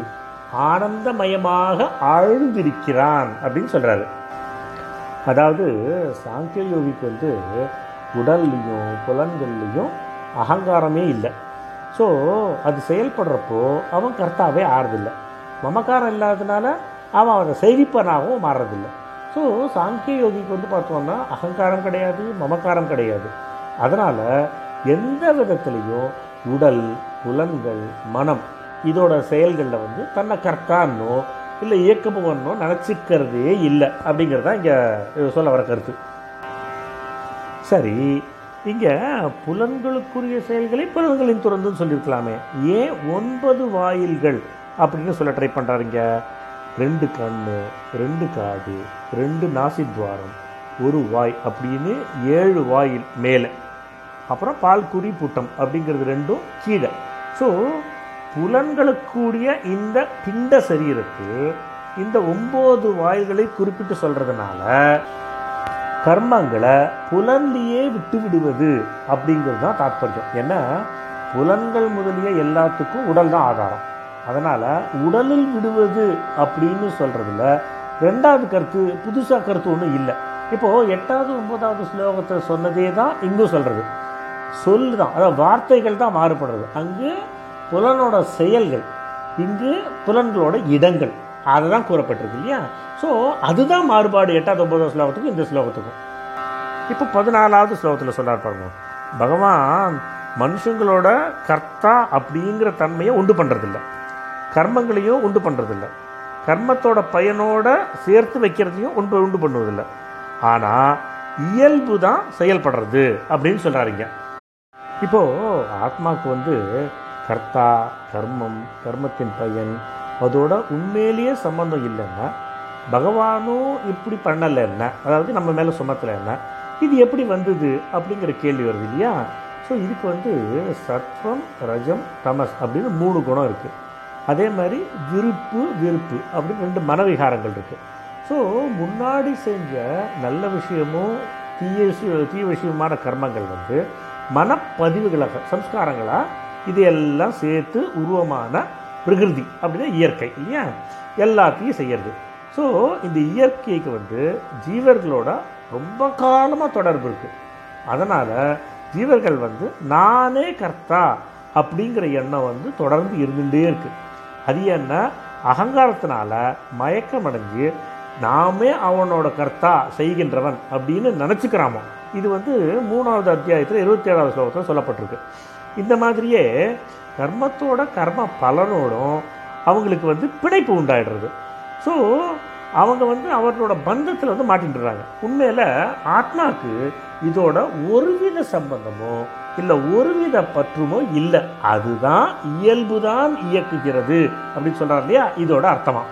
ஆனந்தமயமாக ஆழ்ந்திருக்கிறான் அப்படின்னு சொல்றாரு அதாவது சாங்கிய யோகிக்கு வந்து உடல்லையும் புலன்கள்லையும் அகங்காரமே இல்லை ஸோ அது செயல்படுறப்போ அவன் கர்த்தாவே ஆறதில்லை மமக்காரம் இல்லாததுனால அவன் அவனை செய்திப்பனாகவும் மாறுறதில்லை ஸோ சாங்கிய யோகிக்கு வந்து பார்த்தோம்னா அகங்காரம் கிடையாது மமக்காரம் கிடையாது அதனால் எந்த விதத்துலேயும் உடல் புலன்கள் மனம் இதோட செயல்களில் வந்து தன்னை கர்த்தான்னோ இல்லை இயக்கப்படுவனோ நினச்சிக்கிறதே இல்லை அப்படிங்கிறது தான் இங்கே சொல்ல வர கருத்து சரி இங்கே புலன்களுக்குரிய செயல்களை புலன்களின் துறந்துன்னு சொல்லியிருக்கலாமே ஏன் ஒன்பது வாயில்கள் அப்படின்னு சொல்ல ட்ரை பண்ணுறாருங்க ரெண்டு கண்ணு ரெண்டு காது ரெண்டு நாசித்வாரம் ஒரு வாய் அப்படின்னு ஏழு வாயில் மேலே அப்புறம் பால்குறி புட்டம் அப்படிங்கிறது ரெண்டும் கீழே ஸோ புலன்களுக்குரிய இந்த பிண்ட சரீரத்தில் இந்த ஒம்பது வாய்களை குறிப்பிட்டு சொல்கிறதுனால கர்மங்களை புலன்லேயே விட்டு விடுவது அப்படிங்கிறது தான் தாத்பரியம் ஏன்னா புலன்கள் முதலிய எல்லாத்துக்கும் உடல் தான் ஆதாரம் அதனால் உடலில் விடுவது அப்படின்னு சொல்கிறதுல ரெண்டாவது கருத்து புதுசாக கருத்து ஒன்றும் இல்லை இப்போது எட்டாவது ஒன்பதாவது ஸ்லோகத்தில் சொன்னதே தான் இங்கும் சொல்கிறது சொல் தான் அதாவது வார்த்தைகள் தான் மாறுபடுறது அங்கு புலனோட செயல்கள் இங்கு புலன்களோட இடங்கள் அதுதான் கூறப்பட்டிருக்கு இல்லையா ஸோ அதுதான் மாறுபாடு எட்டாவது ஒன்பதாவது ஸ்லோகத்துக்கும் இந்த ஸ்லோகத்துக்கும் இப்போ பதினாலாவது ஸ்லோகத்தில் சொல்றார் பாருங்க பகவான் மனுஷங்களோட கர்த்தா அப்படிங்கிற தன்மையை உண்டு பண்ணுறதில்ல கர்மங்களையும் உண்டு பண்ணுறதில்ல கர்மத்தோட பயனோட சேர்த்து வைக்கிறதையும் உண்டு உண்டு பண்ணுவதில்லை ஆனால் இயல்பு தான் செயல்படுறது அப்படின்னு சொல்கிறாருங்க இப்போ ஆத்மாவுக்கு வந்து கர்த்தா கர்மம் கர்மத்தின் பயன் அதோட உண்மையிலேயே சம்பந்தம் இல்லைன்னா பகவானும் இப்படி பண்ணலை என்ன அதாவது நம்ம மேலே சுமத்தலை என்ன இது எப்படி வந்தது அப்படிங்கிற கேள்வி வருது இல்லையா ஸோ இதுக்கு வந்து சத்வம் ரஜம் தமஸ் அப்படின்னு மூணு குணம் இருக்குது அதே மாதிரி விருப்பு வெறுப்பு அப்படின்னு ரெண்டு மனவிகாரங்கள் இருக்குது ஸோ முன்னாடி செஞ்ச நல்ல விஷயமும் தீய விஷயம் தீய விஷயமான கர்மங்கள் வந்து மனப்பதிவுகளாக சம்ஸ்காரங்களாக இதையெல்லாம் சேர்த்து உருவமான பிரகிருதி அப்படின்னா இயற்கை இல்லையா எல்லாத்தையும் செய்யறது ஸோ இந்த இயற்கைக்கு வந்து ஜீவர்களோட ரொம்ப காலமாக தொடர்பு இருக்குது அதனால் ஜீவர்கள் வந்து நானே கர்த்தா அப்படிங்கிற எண்ணம் வந்து தொடர்ந்து இருந்துகிட்டே இருக்குது அது என்ன அகங்காரத்தினால மயக்கம் அடைஞ்சு நாமே அவனோட கர்த்தா செய்கின்றவன் அப்படின்னு நினச்சிக்கிறாமோ இது வந்து மூணாவது அத்தியாயத்தில் இருபத்தி ஏழாவது ஸ்லோகத்தில் சொல்லப்பட்டிருக்கு இந்த மாதிரியே கர்மத்தோட கர்ம பலனோடும் அவங்களுக்கு வந்து பிணைப்பு உண்டாயிடுறது ஸோ அவங்க வந்து அவர்களோட பந்தத்தில் வந்து மாட்டின்றாங்க உண்மையில் ஆத்மாக்கு இதோட ஒருவித சம்பந்தமோ இல்லை ஒருவித பற்றுமோ இல்லை அதுதான் இயல்புதான் இயக்குகிறது அப்படின்னு சொல்கிறார் இல்லையா இதோட அர்த்தமா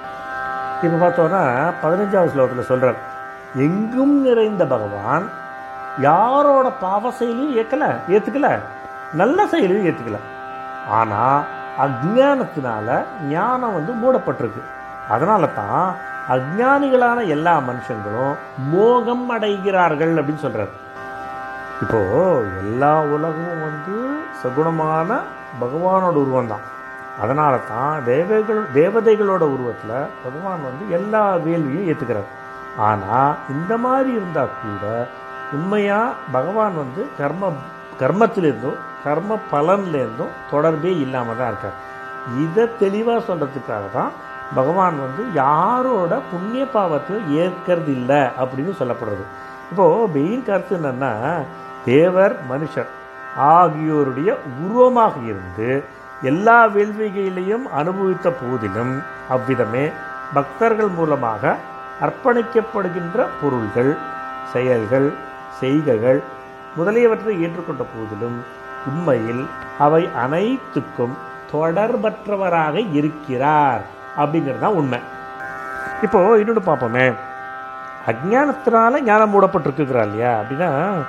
இப்போ பார்த்தோன்னா பதினஞ்சாவது ஸ்லோகத்தில் சொல்கிறார் எங்கும் நிறைந்த பகவான் யாரோட பாவ செயலையும் ஏற்கல ஏற்றுக்கல நல்ல செயலையும் ஏற்றுக்கல ஆனால் அஜ்ஞானத்தினால ஞானம் வந்து மூடப்பட்டிருக்கு அதனால தான் அஜ்ஞானிகளான எல்லா மனுஷங்களும் மோகம் அடைகிறார்கள் அப்படின்னு சொல்றார் இப்போ எல்லா உலகமும் வந்து சகுணமான பகவானோட உருவம் தான் அதனால தான் தேவதைகள் தேவதைகளோட உருவத்தில் பகவான் வந்து எல்லா வேள்வியும் ஏற்றுக்கிறார் ஆனால் இந்த மாதிரி இருந்தால் கூட உண்மையாக பகவான் வந்து கர்ம கர்மத்திலேருந்தும் கர்ம பலன்லேருந்தும் தொடர்பே இல்லாமல் தான் இருக்கார் இதை தெளிவாக சொல்கிறதுக்காக தான் பகவான் வந்து யாரோட புண்ணிய பாவத்தையும் ஏற்கிறது இல்லை அப்படின்னு சொல்லப்படுறது இப்போது மெயின் கருத்து என்னென்னா தேவர் மனுஷர் ஆகியோருடைய உருவமாக இருந்து எல்லா வேள்விகளையும் அனுபவித்த போதிலும் அவ்விதமே பக்தர்கள் மூலமாக அர்ப்பணிக்கப்படுகின்ற பொருள்கள் செயல்கள் செய்கைகள் முதலியவற்றை ஏற்றுக்கொண்ட போதிலும் உண்மையில் அவை அனைத்துக்கும் தொடர்பற்றவராக இருக்கிறார் அப்படிங்கிறது தான் உண்மை இப்போ இன்னொன்று பார்ப்போமே அஜ்ஞானத்தினால ஞானம் மூடப்பட்டிருக்குங்கிறா இல்லையா அப்படின்னா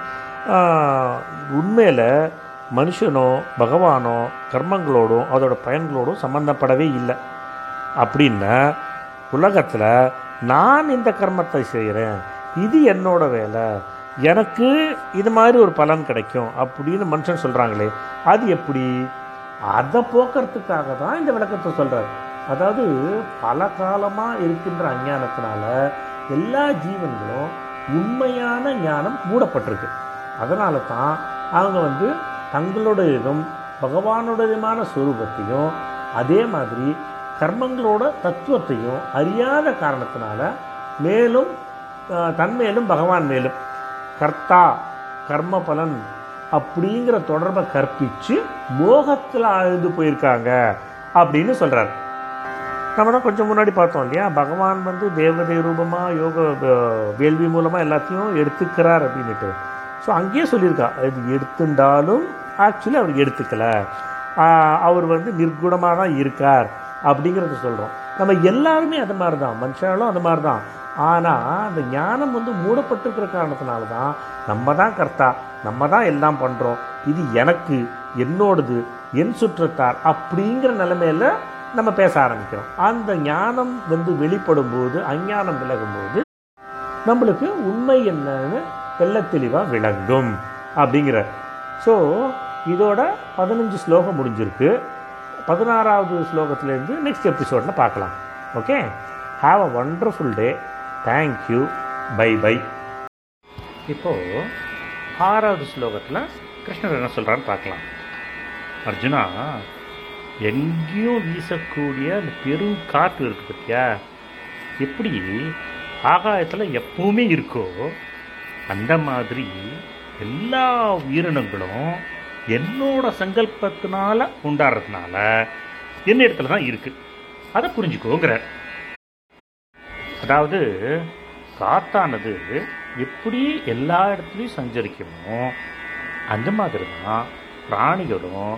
உண்மையில் மனுஷனோ பகவானோ கர்மங்களோடும் அதோட பயன்களோடும் சம்மந்தப்படவே இல்லை அப்படின்னா உலகத்தில் நான் இந்த கர்மத்தை செய்கிறேன் இது என்னோட வேலை எனக்கு இது மாதிரி ஒரு பலன் கிடைக்கும் அப்படின்னு மனுஷன் சொல்கிறாங்களே அது எப்படி அதை போக்குறதுக்காக தான் இந்த விளக்கத்தை சொல்கிறார் அதாவது பல காலமாக இருக்கின்ற அஞ்ஞானத்தினால எல்லா ஜீவன்களும் உண்மையான ஞானம் மூடப்பட்டிருக்கு அதனால தான் அவங்க வந்து தங்களுடையதும் பகவானுடையதுமான ஸ்வரூபத்தையும் அதே மாதிரி கர்மங்களோட தத்துவத்தையும் அறியாத காரணத்தினால மேலும் அஹ், தன்மேலும் பகவான் மேலும் கர்த்தா கர்ம பலன் அப்படிங்கிற தொடர்பை கற்பிச்சு மோகத்தில் ஆழ்ந்து போயிருக்காங்க அப்படின்னு சொல்றார் நம்ம தான் கொஞ்சம் முன்னாடி பார்த்தோம் இல்லையா பகவான் வந்து தேவதை ரூபமாக யோக அஹ், வேள்வி மூலமாக எல்லாத்தையும் எடுத்துக்கிறார் அப்படின்னுட்டு ஸோ அங்கேயே சொல்லியிருக்கா இது எடுத்துட்டாலும் ஆக்சுவலி அவர் எடுத்துக்கல ஆஹ், அவர் வந்து நிர்குணமாக தான் இருக்கார் அப்படிங்கிறத சொல்கிறோம் நம்ம எல்லாருமே அது மாதிரி தான் மனுஷங்களும் அது மாதிரி தான் ஆனால் அந்த ஞானம் வந்து மூடப்பட்டிருக்கிற காரணத்தினால தான் நம்ம தான் கர்த்தா நம்ம தான் எல்லாம் பண்ணுறோம் இது எனக்கு என்னோடது என் சுற்றத்தார் அப்படிங்கிற நிலைமையில நம்ம பேச ஆரம்பிக்கிறோம் அந்த ஞானம் வந்து வெளிப்படும் போது அஞ்ஞானம் விலகும் போது நம்மளுக்கு உண்மை என்னன்னு தெள்ளத் தெளிவாக விளங்கும் அப்படிங்கிற ஸோ இதோட பதினஞ்சு ஸ்லோகம் முடிஞ்சிருக்கு பதினாறாவது ஸ்லோகத்திலேருந்து நெக்ஸ்ட் எபிசோடில் பார்க்கலாம் okay have a wonderful day thank you bye bye இப்போது ஆறாவது ஸ்லோகத்தில் கிருஷ்ணர் என்ன சொல்கிறான்னு பார்க்கலாம் அர்ஜுனா எங்கேயும் வீசக்கூடிய அந்த பெரும் காற்று இருக்கு பார்த்தியா எப்படி ஆகாயத்தில் எப்பவுமே இருக்கோ அந்த மாதிரி எல்லா உயிரினங்களும் என்னோட சங்கல்பத்தினால உண்டாடுறதுனால என்ன இடத்துல தான் இருக்கு அதை புரிஞ்சுக்கோங்கிறார் அதாவது காத்தானது எப்படி எல்லா இடத்துலையும் சஞ்சரிக்குமோ அந்த மாதிரி தான் பிராணிகளும்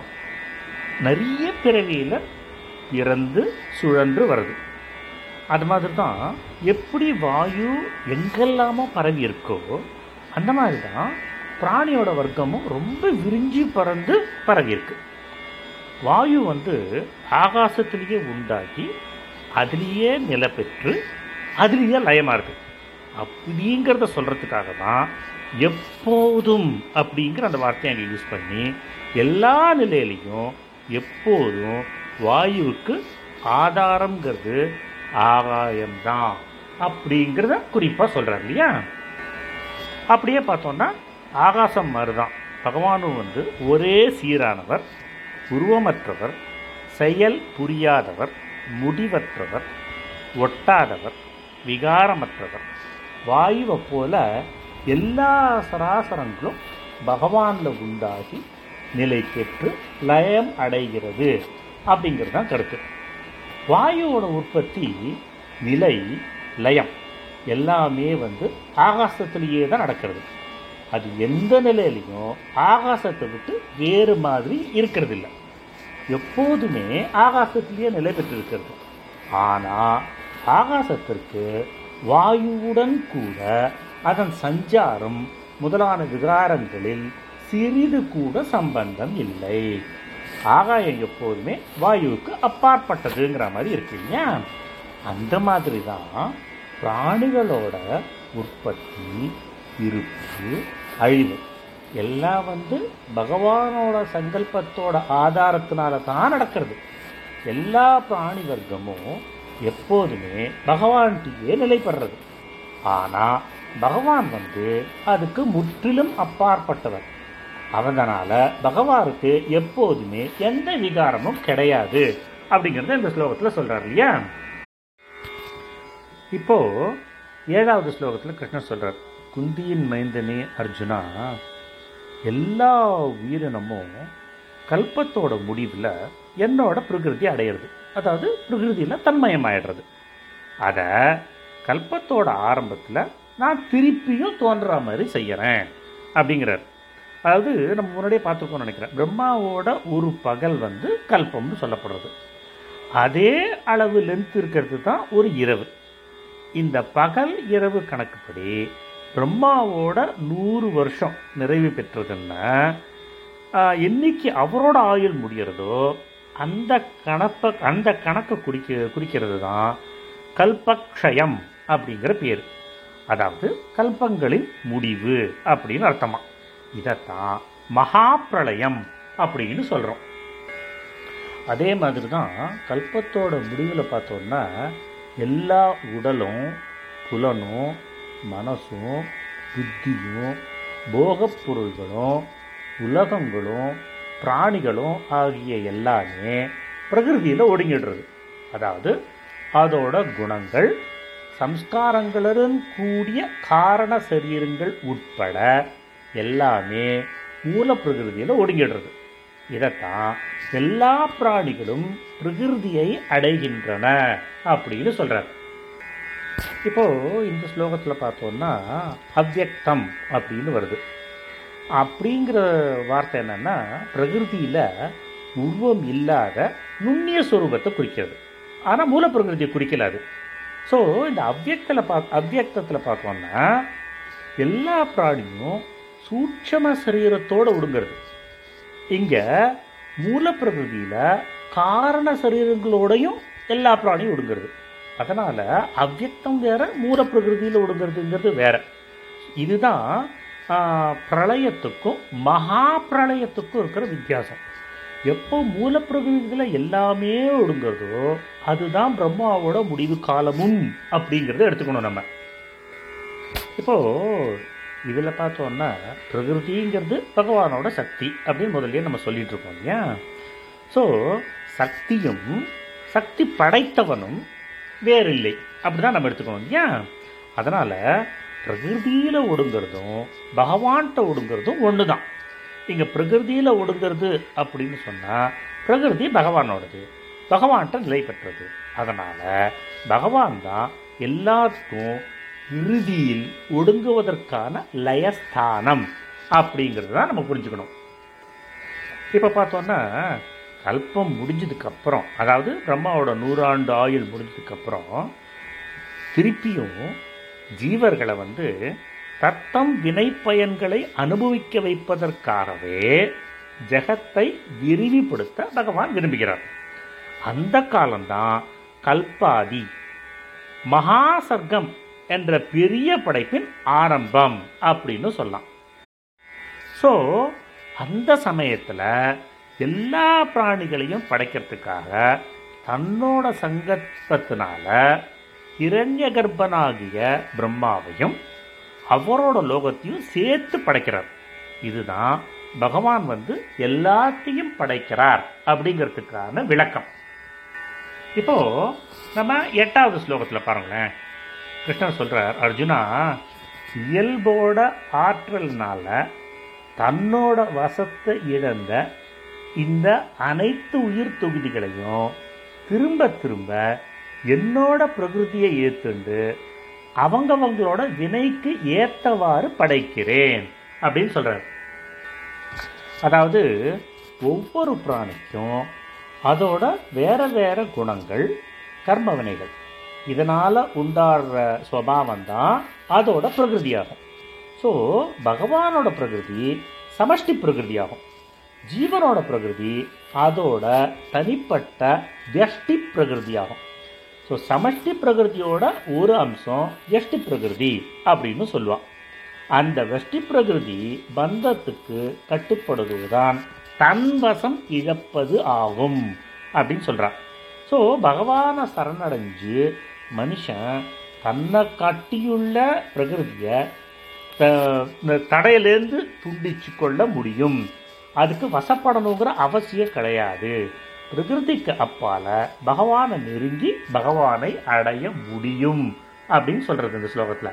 நிறைய பிறவியில் இறந்து சுழன்று வருது அது மாதிரி தான் எப்படி வாயு எங்கெல்லாமோ பரவி இருக்கோ அந்த மாதிரி தான் பிராணியோட வர்க்கமும் ரொம்ப விரிஞ்சு பறந்து பரவி இருக்கு வாயு வந்து ஆகாசத்திலேயே உண்டாகி அதுலேயே நிலை பெற்று அதுலேயே லயமாறுது அப்படிங்கிறத சொல்கிறதுக்காக தான் எப்போதும் அப்படிங்கிற அந்த வார்த்தையை அங்கே யூஸ் பண்ணி எல்லா நிலையிலையும் எப்போதும் வாயுவுக்கு ஆதாரங்கிறது ஆகாயம்தான் அப்படிங்கிறத குறிப்பாக சொல்கிறார் இல்லையா அப்படியே பார்த்தோம்னா ஆகாசம் மாதிரிதான் பகவானும் வந்து ஒரே சீரானவர் உருவமற்றவர் செயல் புரியாதவர் முடிவற்றவர் ஒட்டாதவர் விகாரமற்றவர் வாயுவை போல எல்லா சராசரங்களும் பகவானில் உண்டாகி நிலை பெற்று லயம் அடைகிறது அப்படிங்கிறது தான் கருத்து வாயுவோட உற்பத்தி நிலை லயம் எல்லாமே வந்து ஆகாசத்திலேயே தான் நடக்கிறது அது எந்த நிலையிலையும் ஆகாசத்தை விட்டு வேறு மாதிரி இருக்கிறது இல்லை எப்போதுமே ஆகாசத்திலேயே நிலை பெற்றிருக்கிறது ஆனால் ஆகாசத்திற்கு வாயுவுடன் கூட அதன் சஞ்சாரம் முதலான விகாரங்களில் சிறிது கூட சம்பந்தம் இல்லை ஆகாயம் எப்போதுமே வாயுவுக்கு அப்பாற்பட்டதுங்கிற மாதிரி இருக்கு இல்லையா அந்த மாதிரி தான் பிராணிகளோட உற்பத்தி இருப்பு அழிவு எல்லாம் வந்து பகவானோட சங்கல்பத்தோட ஆதாரத்தினால தான் நடக்கிறது எல்லா பிராணி வர்க்கமும் எப்போதுமே பகவான்கிட்டயே நிலைப்படுறது ஆனால் பகவான் வந்து அதுக்கு முற்றிலும் அப்பாற்பட்டவர் அதனால பகவானுக்கு எப்போதுமே எந்த விகாரமும் கிடையாது அப்படிங்கிறத இந்த ஸ்லோகத்தில் சொல்றாரு இல்லையா இப்போ ஏழாவது ஸ்லோகத்தில் கிருஷ்ணர் சொல்றார் குந்தியின் மைந்தனே அர்ஜுனா எல்லா உயிரினமும் கல்பத்தோட முடிவில் என்னோட பிரகிருதி அடையிறது அதாவது பிரகிருதியில் தன்மயமாயிடுறது அதை கல்பத்தோட ஆரம்பத்தில் நான் திருப்பியும் தோன்ற மாதிரி செய்கிறேன் அப்படிங்கிறார் அதாவது நம்ம முன்னாடியே பார்த்துருக்கோம்னு நினைக்கிறேன் பிரம்மாவோட ஒரு பகல் வந்து கல்பம்னு சொல்லப்படுறது அதே அளவு லென்த் இருக்கிறது தான் ஒரு இரவு இந்த பகல் இரவு கணக்குப்படி பிரம்மாவோட நூறு வருஷம் நிறைவு பெற்றதுன்னா ஆஹ், என்னைக்கு அவரோட ஆயுள் முடிகிறதோ அந்த கணப்பை அந்த கணக்கை குறிக்க குறிக்கிறது தான் கல்பக்ஷயம் அப்படிங்கிற பேர் அதாவது கல்பங்களின் முடிவு அப்படின்னு அர்த்தமா இதைத்தான் மகா பிரளயம் அப்படின்னு சொல்கிறோம் அதே மாதிரி தான் கல்பத்தோட முடிவில் பார்த்தோம்னா எல்லா உடலும் புலனும் மனசும் புத்தியும் போகப் பொருள்களும் உலகங்களும் பிராணிகளும் ஆகிய எல்லாமே பிரகிருதியில் ஒடுங்கிடுறது அதாவது அதோட குணங்கள் சம்ஸ்காரங்களுடன் கூடிய காரண சரீரங்கள் உட்பட எல்லாமே மூல பிரகிருதியில் ஒடுங்கிடுறது இதைத்தான் எல்லா பிராணிகளும் பிரகிருதியை அடைகின்றன அப்படின்னு சொல்றார் இப்போ இந்த ஸ்லோகத்தில் பார்த்தோம்னா அவ்யக்தம் அப்படின்னு வருது அப்படிங்கிற வார்த்தை என்னன்னா பிரகிருதியில் உருவம் இல்லாத நுண்ணிய சொரூபத்தை குறிக்கிறது ஆனால் மூல பிரகிருதியை குறிக்கல அது ஸோ இந்த அவ்யக்தில் பா அவ்யக்தத்தில் பார்த்தோம்னா எல்லா பிராணியும் சூட்சம சரீரத்தோடு ஒடுங்கிறது இங்கே மூலப்பிரகிருதியில் காரண சரீரங்களோடையும் எல்லா பிராணியும் ஒடுங்கிறது அதனால் அவ்யக்தம் வேற மூலப்பிரகிருதியில் ஒடுங்கிறதுங்கிறது வேற இதுதான் ஆ, பிரளயத்துக்கும் மகா பிரளயத்துக்கும் இருக்கிற வித்தியாசம் எப்போ மூலப்பிரகிருதியில் எல்லாமே ஒடுங்கிறதோ அதுதான் பிரம்மாவோட முடிவு காலமும் அப்படிங்கிறத எடுத்துக்கணும் நம்ம இப்போ இதில் பார்த்தோம்னா பிரகிருதிங்கிறது பகவானோட சக்தி அப்படின்னு முதல்லயே நம்ம சொல்லிட்டு இருக்கோம் இல்லையா ஸோ சக்தியும் சக்தி படைத்தவனும் வேறில்லை அப்படிதான் நம்ம எடுத்துக்கணும் இல்லையா அதனால பிரகிருதியில் ஒடுங்கிறதும் பகவான்கிட்ட ஒடுங்கிறதும் ஒன்று தான் இங்கே பிரகிருதியில் ஒடுங்கிறது அப்படின்னு சொன்னால் பிரகிருதி பகவானோடது பகவான்கிட்ட நிலை பெற்றது அதனால் பகவான் தான் எல்லாத்துக்கும் இறுதியில் ஒடுங்குவதற்கான லயஸ்தானம் அப்படிங்கிறது தான் நம்ம புரிஞ்சுக்கணும் இப்போ பார்த்தோன்னா கல்பம் முடிஞ்சதுக்கு அப்புறம் அதாவது பிரம்மாவோட நூறாண்டு ஆயுள் முடிஞ்சதுக்கு அப்புறம் திருப்பியும் ஜீவர்களை வந்து தத்தம் வினை பயன்களை அனுபவிக்க வைப்பதற்காகவே ஜெகத்தை விரிவுபடுத்த பகவான் விரும்புகிறார் அந்த காலம்தான் கல்பாதி மகாசர்க்கம் என்ற பெரிய படைப்பின் ஆரம்பம் அப்படின்னு சொல்லலாம் ஸோ அந்த சமயத்தில் எல்லா பிராணிகளையும் படைக்கிறதுக்காக தன்னோட சங்கல்பத்தினால இரண்ய கர்ப்பனாகிய பிரம்மாவையும் அவரோட லோகத்தையும் சேர்த்து படைக்கிறார் இதுதான் பகவான் வந்து எல்லாத்தையும் படைக்கிறார் அப்படிங்கிறதுக்கான விளக்கம் இப்போ நம்ம எட்டாவது ஸ்லோகத்தில் பாருங்களேன் கிருஷ்ணன் சொல்றார் அர்ஜுனா இயல்போட ஆற்றல்னால தன்னோட வசத்தை இழந்த இந்த அனைத்து உயிர் தொகுதிகளையும் திரும்ப திரும்ப என்னோட பிரகிருதியை ஏத்துண்டு அவங்கவங்களோட வினைக்கு ஏத்தவாறு படைக்கிறேன் அப்படின்னு சொல்றார் அதாவது ஒவ்வொரு பிராணிக்கும் அதோட வேற வேற குணங்கள் கர்ம வினைகள் இதனால உண்டாடுற சுவாவம் தான் அதோட பிரகிருதியாகும் ஸோ பகவானோட பிரகிருதி சமஷ்டி பிரகிருதியாகும் ஜீவனோட பிரகிருதி அதோட தனிப்பட்ட வியஷ்டி பிரகிருதியாகும் ஸோ சமஷ்டி பிரகிருதியோட ஒரு அம்சம் வியஷ்டி பிரகிருதி அப்படின்னு சொல்லுவான் அந்த வெஷ்டி பிரகிருதி பந்தத்துக்கு கட்டுப்படுவதுதான் தன் வசம் இழப்பது ஆகும் அப்படின்னு சொல்றான் ஸோ பகவானை சரணடைஞ்சு மனுஷன் தன்னை காட்டியுள்ள பிரகிருதியை த- இந்த தடையிலேருந்து துண்டிச்சு கொள்ள முடியும் அதுக்கு வசப்படணுங்கிற அவசியம் கிடையாது பிரகிருதிக்கு அப்பால பகவானை நெருங்கி பகவானை அடைய முடியும் அப்படின்னு சொல்றது இந்த ஸ்லோகத்தில்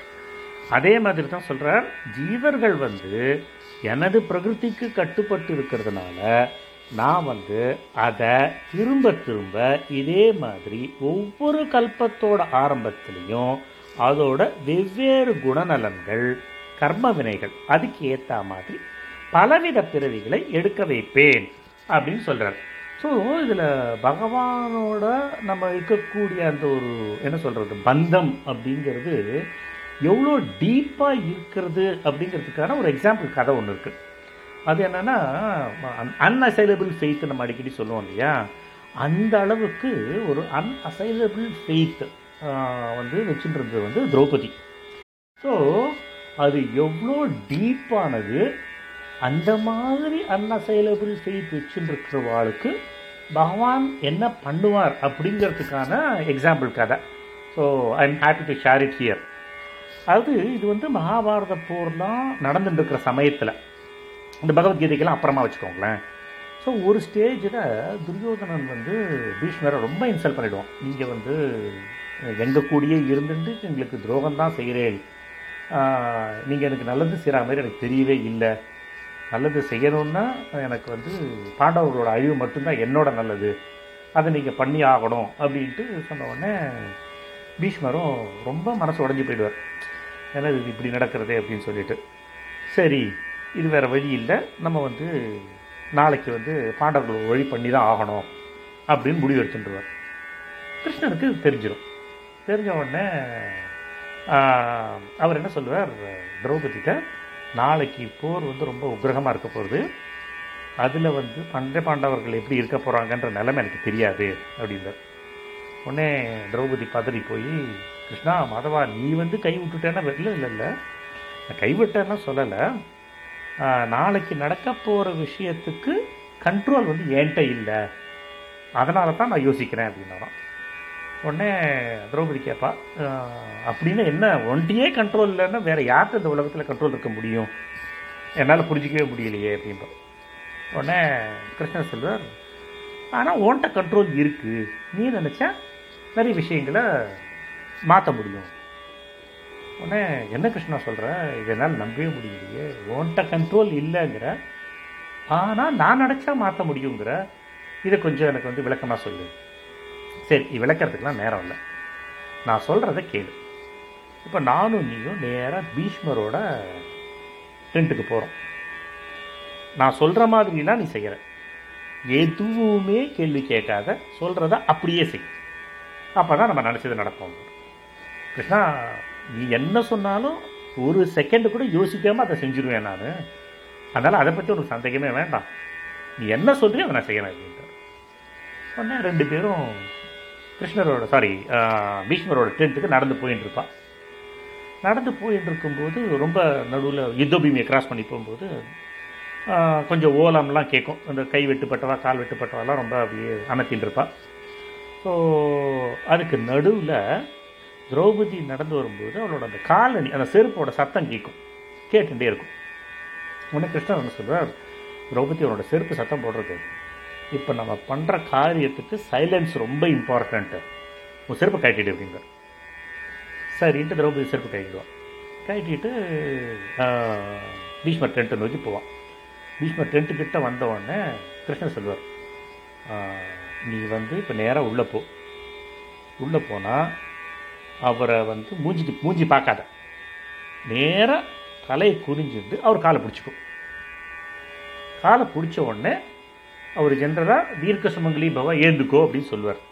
அதே மாதிரி தான் சொல்றார் ஜீவர்கள் வந்து எனது பிரகிருதிக்கு கட்டுப்பட்டு இருக்கிறதுனால நான் வந்து அதை திரும்ப திரும்ப இதே மாதிரி ஒவ்வொரு கல்பத்தோட ஆரம்பத்திலையும் அதோட வெவ்வேறு குணநலன்கள் கர்ம வினைகள் அதுக்கு ஏற்ற மாதிரி பலவித பிறவிகளை எடுக்க வைப்பேன் அப்படின்னு சொல்றார் ஸோ இதில் பகவானோட நம்ம இருக்கக்கூடிய அந்த ஒரு என்ன சொல்கிறது பந்தம் அப்படிங்கிறது எவ்வளோ டீப்பாக இருக்கிறது அப்படிங்கிறதுக்கான ஒரு எக்ஸாம்பிள் கதை ஒன்று இருக்குது அது என்னென்னா அன்அசைலபிள் ஃபெய்த் நம்ம அடிக்கடி சொல்லுவோம் இல்லையா அந்த அளவுக்கு ஒரு அன்அசைலபிள் ஃபெய்த் வந்து வச்சுட்டு இருந்தது வந்து திரௌபதி ஸோ அது எவ்வளோ டீப்பானது அந்த மாதிரி அன்அசைலபிள் ஃபெய்த் வச்சுட்டு இருக்கிறவாளுக்கு பகவான் என்ன பண்ணுவார் அப்படிங்கிறதுக்கான எக்ஸாம்பிள் கதை so I am happy to share it here அதாவது இது வந்து மகாபாரத போர்லாம் நடந்துட்டு இருக்கிற சமயத்தில் இந்த பகவத்கீதைக்கெல்லாம் அப்புறமா வச்சுக்கோங்களேன் ஸோ ஒரு ஸ்டேஜில் துரியோதனன் வந்து பீஷ்மரை ரொம்ப இன்சல்ட் பண்ணிடுவான் நீங்கள் வந்து எங்கள் கூடயே இருந்துட்டு எங்களுக்கு துரோகம் தான் செய்கிறேன் நீங்கள் எனக்கு நல்லது செய்கிற மாதிரி எனக்கு தெரியவே இல்லை நல்லது செய்யணும்னா எனக்கு வந்து பாண்டவர்களோட அழிவு மட்டும்தான் என்னோட நல்லது அதை நீங்கள் பண்ணி ஆகணும் அப்படின்ட்டு சொன்ன உடனே பீஷ்மரும் ரொம்ப மனசு உடஞ்சி போயிடுவார் ஏன்னா இது இப்படி நடக்கிறதே அப்படின்னு சொல்லிட்டு சரி இது வேறு வழி இல்லை நம்ம வந்து நாளைக்கு வந்து பாண்டவர்கள் வழி பண்ணி தான் ஆகணும் அப்படின்னு முடிவு எடுத்துட்டுருவார் கிருஷ்ணனுக்கு இது தெரிஞ்சிடும் தெரிஞ்ச உடனே ஆஹ், அவர் என்ன சொல்லுவார் திரௌபதிகிட்ட நாளைக்கு போர் வந்து ரொம்ப உக்கிரகமாக இருக்க போகுது அதில் வந்து பண்டை பாண்டவர்கள் எப்படி இருக்க போகிறாங்கன்ற நிலைமை எனக்கு தெரியாது அப்படின்றார் உடனே திரௌபதி பதறி போய் கிருஷ்ணா மாதவா நீ வந்து கை விட்டுட்டேன்னா இல்லை இல்லை இல்லை நான் கைவிட்டேன்னா சொல்லலை நாளைக்கு நடக்க போகிற விஷயத்துக்கு கண்ட்ரோல் வந்து என்கிட்ட இல்லை அதனால தான் நான் யோசிக்கிறேன் அப்படின்னாராம் உடனே திரௌபதி கேட்பா "ஆஹ், அப்படின்னு என்ன ஒன்றையே கண்ட்ரோல் இல்லைன்னா வேறு யார்கிட்ட இந்த உலகத்தில் கண்ட்ரோல் இருக்க முடியும் என்னால் புரிஞ்சிக்கவே முடியலையே அப்படின்ற உடனே கிருஷ்ணர் சொல்வார் ஆனால் உன்கிட்ட கண்ட்ரோல் இருக்குது நீ நினச்சா நிறைய விஷயங்களை மாற்ற முடியும் உடனே என்ன கிருஷ்ணா சொல்கிற இதனால் நம்பவே முடியலையே உன்கிட்ட கண்ட்ரோல் இல்லைங்கிற ஆனால் நான் நினச்சா மாற்ற முடியுங்கிற இதை கொஞ்சம் எனக்கு வந்து விளக்கமாக சொல்லு சரி இது விளக்கறதுக்கெலாம் நேரம் இல்லை நான் சொல்கிறத கேளு இப்போ நானும் நீயும் நேராக பீஷ்மரோட டென்ட்டுக்கு போகிறோம் நான் சொல்கிற மாதிரிலாம் நீ செய்கிற எதுவுமே கேள்வி கேட்காத சொல்கிறத அப்படியே செய் அப்போ தான் நம்ம நினச்சது நடக்கும் கிருஷ்ணா நீ என்ன சொன்னாலும் ஒரு செகண்டு கூட யோசிக்காமல் அதை செஞ்சுருவேன் நான் அதனால் அதை பற்றி உனக்கு சந்தேகமே வேண்டாம் நீ என்ன சொல்றியோ அதை நான் செய்யணும் அப்படின்ட்டு உடனே ரெண்டு பேரும் கிருஷ்ணரோட சாரி பீஷ்மரோட டென்ட்டுக்கு நடந்து போயின்னு இருப்பான் நடந்து போயிட்டு இருக்கும்போது ரொம்ப நடுவில் யுத்தபூமியை கிராஸ் பண்ணி போகும்போது ஆஹ், கொஞ்சம் ஓலம்லாம் கேட்கும் அந்த கை வெட்டுப்பட்டவா கால் வெட்டுப்பட்டவாலாம் ரொம்ப அப்படியே அமர்த்தின்னு இருப்பாள் ஸோ அதுக்கு நடுவில் திரௌபதி நடந்து வரும்போது அவளோட அந்த காலணி அந்த செருப்போட சத்தம் கேட்கும் கேட்டுட்டே இருக்கும் உடனே கிருஷ்ணன் என்ன சொல்றார் திரௌபதி அவனோட செருப்பு சத்தம் போடுறது இப்போ நம்ம பண்ணுற காரியத்துக்கு சைலன்ஸ் ரொம்ப இம்பார்ட்டண்ட்டு உன் செருப்பு கட்டிடு அப்படிங்கிற சரின்ட்டு திரௌபதி செருப்பு கட்டிடுவான் கட்டிட்டு ஆஹ், பீஷ்மர் டென்ட்டை நோக்கி போவான் பீஷ்மர் டென்ட்டு கிட்ட வந்த உடனே கிருஷ்ணன் சொல்வார் ஆஹ், நீ வந்து இப்போ நேராக உள்ளே போ உள்ளே போனால் அவரை வந்து மூஞ்சிக்கு மூஞ்சி பார்க்காத நேராக தலையை குறிஞ்சிருந்து அவர் காலை பிடிச்சிக்கும் காலை பிடிச்ச உடனே அவர் ஜென்ரலாக தீர்க்க சுமங்கலி பவ ஏந்துக்கோ அப்படின்னு சொல்லுவார்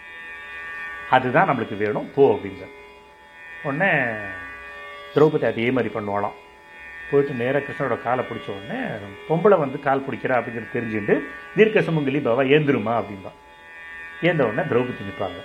அதுதான் நம்மளுக்கு வேணும் போ அப்படிங்கிற உடனே திரௌபதி அதே மாதிரி பண்ணுவாளாம் போயிட்டு நேராக கிருஷ்ணனோட காலை பிடிச்ச உடனே பொம்பளை வந்து கால் பிடிக்கிறா அப்படிங்கிறது தெரிஞ்சுட்டு தீர்க்க சுமங்கலி பவ ஏந்துருமா அப்படின்பா ஏந்த உடனே திரௌபதி நிற்பாங்க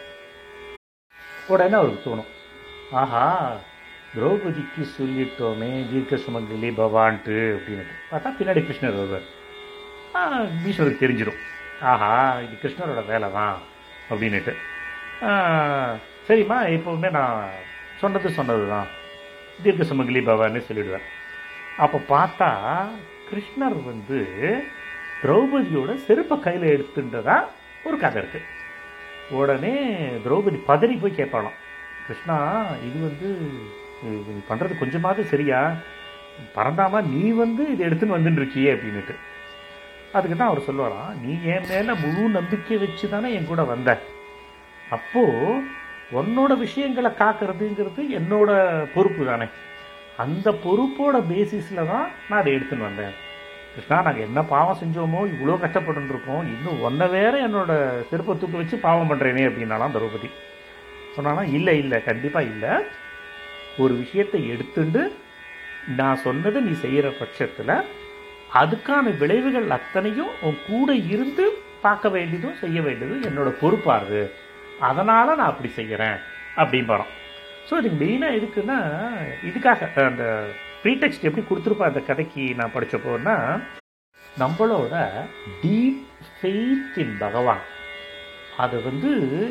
உடனே அவருக்கு தோணும் ஆஹா திரௌபதிக்கு சொல்லிட்டோமே தீர்க்க சுமங்கலி பவான்ட்டு அப்படின்னுட்டு பார்த்தா பின்னாடி கிருஷ்ணர் வருவார் ஆ, பீஷ்மருக்கு தெரிஞ்சிடும் ஆஹா இது கிருஷ்ணரோட வேலை தான் அப்படின்னுட்டு ஆ, சரிம்மா எப்போவுமே நான் சொன்னது சொன்னது தான் தீர்க்க சுமங்கலி பவான்னு சொல்லிடுவேன் அப்போ பார்த்தா கிருஷ்ணர் வந்து திரௌபதியோட செருப்பை கையில் எடுத்துன்றதா ஒரு கதை இருக்குது உடனே திரௌபதி பதறி போய் கேட்பாளாம் கிருஷ்ணா இது வந்து இது நீ பண்ணுறது கொஞ்சமாவது சரியா பறந்தாமா நீ வந்து இதை எடுத்துன்னு வந்துட்டு இருக்கியே அப்படின்னுட்டு அதுக்கு தான் அவர் சொல்லுவாராம் நீ என் மேலே முழு நம்பிக்கை வச்சு தானே என் கூட வந்த அப்போது உன்னோட விஷயங்களை காக்கிறதுங்கிறது என்னோட பொறுப்பு தானே அந்த பொறுப்போட பேசிஸில் தான் நான் அதை எடுத்துன்னு வந்தேன் கிருஷ்ணா நாங்கள் என்ன பாவம் செஞ்சோமோ இவ்வளோ கஷ்டப்பட்டு இருக்கோம் இன்னும் ஒன்றை வேற என்னோட செருப்பை தூக்கி வச்சு பாவம் பண்ணுறேனே அப்படின்னாலாம் திரௌபதி சொன்னாலாம் இல்லை இல்லை கண்டிப்பாக இல்லை ஒரு விஷயத்தை எடுத்துண்டு நான் சொன்னதை நீ செய்கிற பட்சத்தில் அதுக்கான விளைவுகள் அத்தனையும் உன் கூட இருந்து பார்க்க வேண்டியதும் செய்ய வேண்டியதும் என்னோட பொறுப்பாரு அதனால் நான் அப்படி செய்கிறேன் அப்படிம்பாராம் ஸோ இதுக்கு மெயினாக எதுக்குன்னா இதுக்காக அந்த ப்ரீடெக்ஸ்ட் எப்படி கொடுத்துருப்பா அந்த கதைக்கு நான் படித்தப்போன்னா நம்மளோட டீப் ஃபெய்த் இன் பகவான் அது வந்து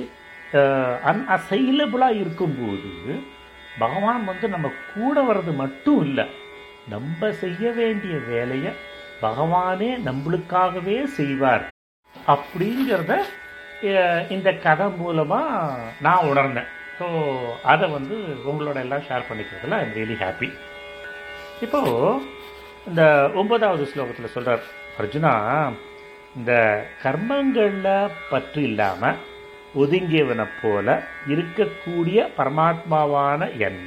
அன்அசைலபிளாக இருக்கும்போது பகவான் வந்து நம்ம கூட வர்றது மட்டும் இல்லை நம்ம செய்ய வேண்டிய வேலையை பகவானே நம்மளுக்காகவே செய்வார் அப்படிங்கிறத அஹ், இந்த கதை மூலமாக நான் உணர்ந்தேன் ஸோ அதை வந்து உங்களோட எல்லாம் ஷேர் பண்ணிக்கிறதுல ஐம் ரியலி ஹாப்பி இப்போது இந்த ஒன்பதாவது ஸ்லோகத்தில் சொல்கிறார் அர்ஜுனா இந்த கர்மங்களில் பற்று இல்லாமல் ஒதுங்கியவனை போல இருக்கக்கூடிய பரமாத்மாவான என்ன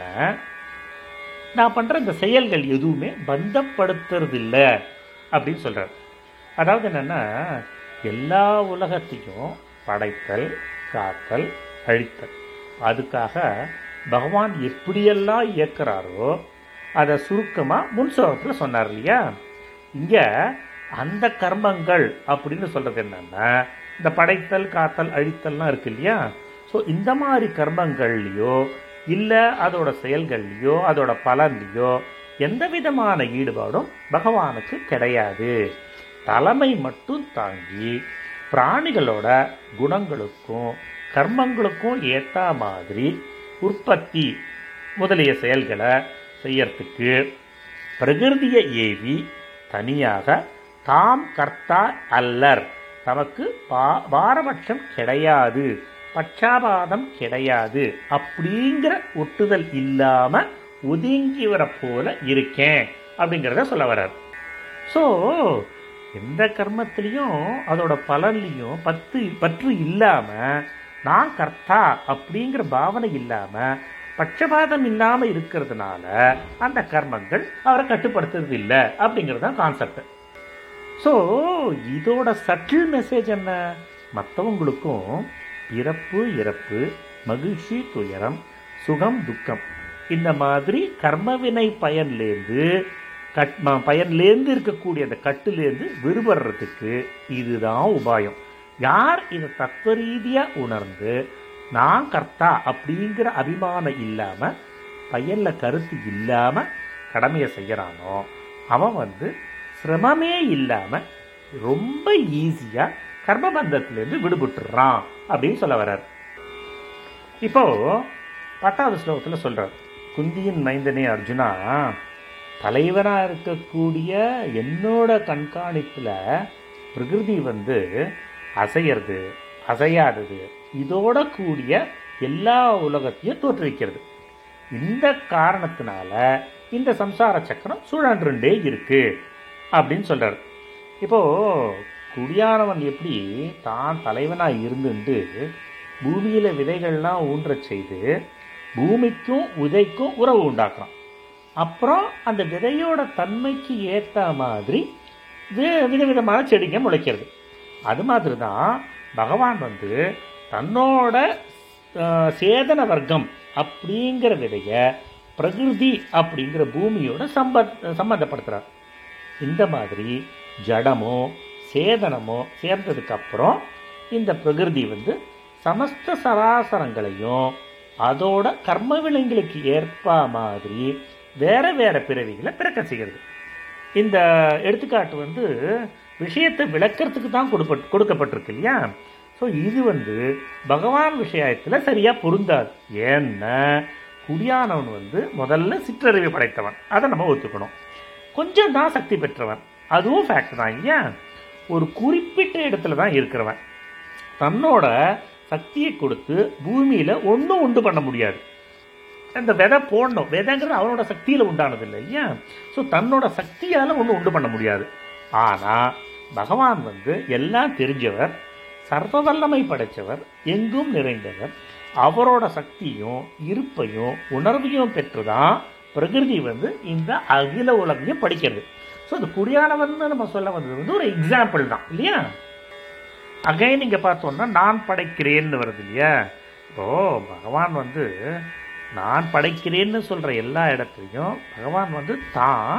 நான் பண்ணுற இந்த செயல்கள் எதுவுமே பந்தப்படுத்துறதில்ல அப்படின்னு சொல்கிறார் அதாவது என்னென்னா எல்லா உலகத்தையும் படைத்தல் காத்தல் அழித்தல் அதுக்காக பகவான் எப்படியெல்லாம் இயக்குறாரோ அதை சுருக்கமாக முன் ஸ்லோகத்தில் சொன்னார் இல்லையா இங்கே அந்த கர்மங்கள் அப்படின்னு சொல்கிறது என்னென்னா இந்த படைத்தல் காத்தல் அழித்தல்லாம் இருக்கு இல்லையா ஸோ இந்த மாதிரி கர்மங்கள்லையோ இல்லை அதோட செயல்கள்லையோ அதோட பலன்லையோ எந்த விதமான ஈடுபாடும் பகவானுக்கு கிடையாது தலைமை மட்டும் தாங்கி பிராணிகளோட குணங்களுக்கும் கர்மங்களுக்கும் ஏற்ற மாதிரி உற்பத்தி முதலிய செயல்களை செய்யறதுக்கு பிரகிருதியை ஏவி தனியாக தாம் கர்த்தா அல்லர் தமக்கு பா பாரபட்சம் கிடையாது பட்சாபாதம் கிடையாது அப்படிங்கிற ஒட்டுதல் இல்லாம ஒதுங்கிவர போல இருக்கேன் அப்படிங்கிறத சொல்ல வர்றார் ஸோ எந்த கர்மத்திலையும் அதோட பலன்லையும் பத்து பற்று இல்லாம நான் கர்த்தா அப்படிங்கிற பாவனை இல்லாம பட்சபாதம் இல்லாம இருக்கிறதுனால அந்த கர்மங்கள் அவரை கட்டுப்படுத்துறது இல்லை அப்படிங்கிறது தான் கான்செப்ட் ஸோ இதோட சட்டில் மெசேஜ் என்ன மற்றவங்களுக்கும் பிறப்பு இறப்பு மகிழ்ச்சி துயரம் சுகம் துக்கம் இந்த மாதிரி கர்மவினை பயன்லேருந்து கட் ம- பயன்லேருந்து இருக்கக்கூடிய அந்த கட்டுலேருந்து விடுபடுறதுக்கு இதுதான் உபாயம் யார் இதை தத்துவ ரீதியாக உணர்ந்து நான் கர்த்தா அப்படிங்கிற அபிமானம் இல்லாமல் பயனில் கருத்து இல்லாமல் கடமையை செய்கிறானோ அவன் வந்து சிரமமே இல்லாமல் ரொம்ப ஈஸியாக கர்மபந்தத்திலேருந்து விடுபட்டுறான் அப்படின்னு சொல்ல வர்றார் இப்போ பத்தாவது ஸ்லோகத்தில் சொல்றார் குந்தியின் மைந்தனே அர்ஜுனா தலைவனாக இருக்கக்கூடிய என்னோட கண்காணிப்பில் பிரகிருதி வந்து அசையறது அசையாதது இதோட கூடிய எல்லா உலகத்தையும் தோற்றுவிக்கிறது இந்த காரணத்தினால இந்த சம்சார சக்கரம் சுழன்றுண்டே இருக்கு அப்படின்னு சொல்றாரு இப்போ குடியானவன் எப்படி தான் தலைவனாக இருந்துட்டு பூமியில விதைகள்லாம் ஊன்றச் செய்து பூமிக்கும் விதைக்கும் உறவு உண்டாக்குறான் அப்புறம் அந்த விதையோட தன்மைக்கு ஏற்ற மாதிரி வி- விதவிதமான செடிங்க முளைக்கிறது அது மாதிரி தான் பகவான் வந்து தன்னோட அஹ், சேதன வர்க்கம் அப்படிங்கிற விதைய பிரகிருதி அப்படிங்கிற பூமியோட சம்ப சம்பந்தப்படுத்துறார் இந்த மாதிரி ஜடமோ சேதனமோ சேர்ந்ததுக்கு அப்புறம் இந்த பிரகிருதி வந்து சமஸ்த சராசரங்களையும் அதோட கர்ம விலங்குகளுக்கு ஏற்ப மாதிரி வேற வேற பிறவிகளை பிறக்க செய்கிறது இந்த எடுத்துக்காட்டு வந்து விஷயத்தை விளக்கறதுக்கு தான் கொடுப்பட் கொடுக்கப்பட்டிருக்கு இல்லையா ஸோ இது வந்து பகவான் விஷயத்தில் சரியாக பொருந்தாது ஏன்னா குடியானவன் வந்து முதல்ல சிற்றறிவு படைத்தவன் அதை நம்ம ஒத்துக்கணும் கொஞ்சம் தான் சக்தி பெற்றவன் அதுவும் ஃபேக்ட் தான் இல்லையா ஒரு குறிப்பிட்ட இடத்துல தான் இருக்கிறவன் தன்னோட சக்தியை கொடுத்து பூமியில் ஒன்றும் உண்டு பண்ண முடியாது அந்த விதை போடணும் விதைங்கிறது அவனோட சக்தியில் உண்டானது இல்லை இல்லையா ஸோ தன்னோட சக்தியால் ஒன்றும் உண்டு பண்ண முடியாது ஆனால் பகவான் வந்து எல்லாம் தெரிஞ்சவர் சர்வ வல்லமை படைத்தவர் எங்கும் நிறைந்தவர் அவரோட சக்தியும் இருப்பையும் உணர்வையும் பெற்றுதான் பிரகிருதி வந்து இந்த அகில உலகையும் படிக்கிறது ஸோ இந்த குடியானவன் நம்ம சொல்ல வந்தது வந்து ஒரு எக்ஸாம்பிள் தான் இல்லையா அகைன் இங்கே பார்த்தோம்னா நான் படைக்கிறேன்னு வருது இல்லையா இப்போ பகவான் வந்து நான் படைக்கிறேன்னு சொல்கிற எல்லா இடத்துலையும் பகவான் வந்து தான்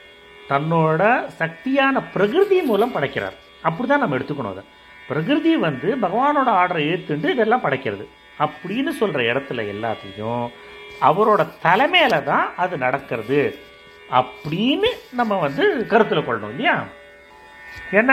தன்னோட சக்தியான பிரகிருதி மூலம் படைக்கிறார் அப்படி தான் நம்ம எடுத்துக்கணும் அதை பிரகிருதி வந்து பகவானோட ஆர்டரை ஏற்றுண்டு இதெல்லாம் படைக்கிறது அப்படின்னு சொல்கிற இடத்துல எல்லாத்தையும் அவரோட தலைமையில தான் அது நடக்கிறது அப்படின்னு நம்ம வந்து கருத்தில் கொள்ளணும் இல்லையா ஏன்னா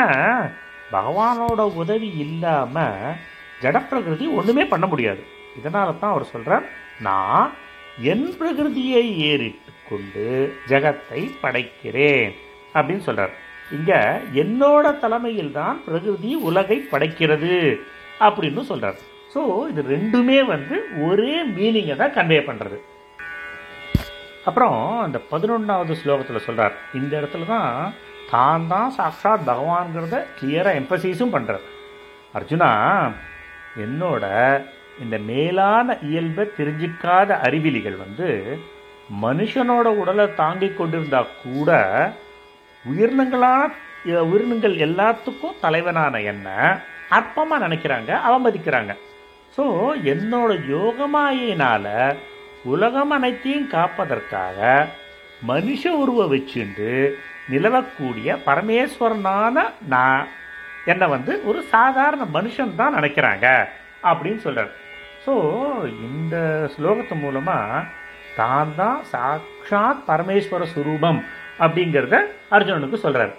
பகவானோட உதவி இல்லாமல் ஜடப்பிரகிருதி ஒன்றுமே பண்ண முடியாது இதனால தான் அவர் சொல்கிறார் நான் என் பிரகிருதியை ஏறிட்டு கொண்டு ஜகத்தை படைக்கிறேன் அப்படின்னு சொல்றார் இங்க என்னோட தலைமையில் தான் பிரகிருதி உலகை படைக்கிறது அப்படின்னு சொல்றார் ஸோ இது ரெண்டுமே வந்து ஒரே மீனிங்கை தான் கன்வே பண்றது அப்புறம் அந்த பதினொன்றாவது ஸ்லோகத்தில் சொல்கிறார் இந்த இடத்துல தான் தான் தான் சாக்ஷாத் பகவான்கிறத கிளியராக எம்பசைஸும் பண்ணுறார் அர்ஜுனா என்னோட இந்த மேலான இயல்பை தெரிஞ்சிக்காத அறிவிலிகள் வந்து மனுஷனோட உடலை தாங்கிக் கொண்டிருந்தா கூட உயிரினங்களான உயிரினங்கள் எல்லாத்துக்கும் தலைவனான என்ன அற்பமாக நினைக்கிறாங்க அவமதிக்கிறாங்க ஸோ என்னோட யோகமாயினால உலகம் அனைத்தையும் காப்பதற்காக மனுஷ உருவ வச்சுண்டு நிலவக்கூடிய பரமேஸ்வரனான நான் என்னை வந்து ஒரு சாதாரண மனுஷன் தான் நினைக்கிறாங்க அப்படின்னு சொல்கிறார் ஸோ இந்த ஸ்லோகத்து மூலமாக தான் தான் சாக்ஷாத் பரமேஸ்வர சுரூபம் அப்படிங்கிறத அர்ஜுனனுக்கு சொல்கிறார்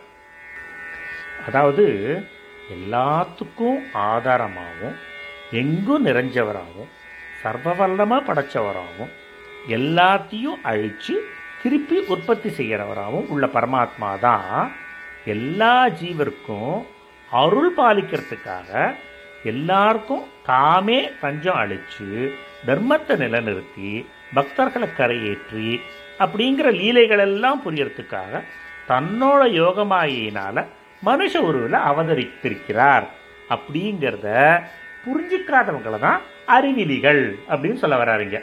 அதாவது எல்லாத்துக்கும் ஆதாரமாகவும் எங்கும் நிறைஞ்சவராகவும் சர்வவல்லமாக படைச்சவராகவும் எல்லாத்தையும் அழித்து திருப்பி உற்பத்தி செய்கிறவராகவும் உள்ள பரமாத்மா தான் எல்லா ஜீவருக்கும் அருள் பாலிக்கிறதுக்காக எல்லாருக்கும் தாமே பஞ்சம் அழித்து தர்மத்தை நிலைநிறுத்தி பக்தர்களை கரையேற்றி அப்படிங்கிற லீலைகள் எல்லாம் புரியறதுக்காக தன்னோட யோகமாயினால மனுஷ உருவில் அவதரித்திருக்கிறார் அப்படிங்கிறத புரிஞ்சுக்காதவங்களை தான் அறிவிலிகள் அப்படின்னு சொல்ல வராருங்க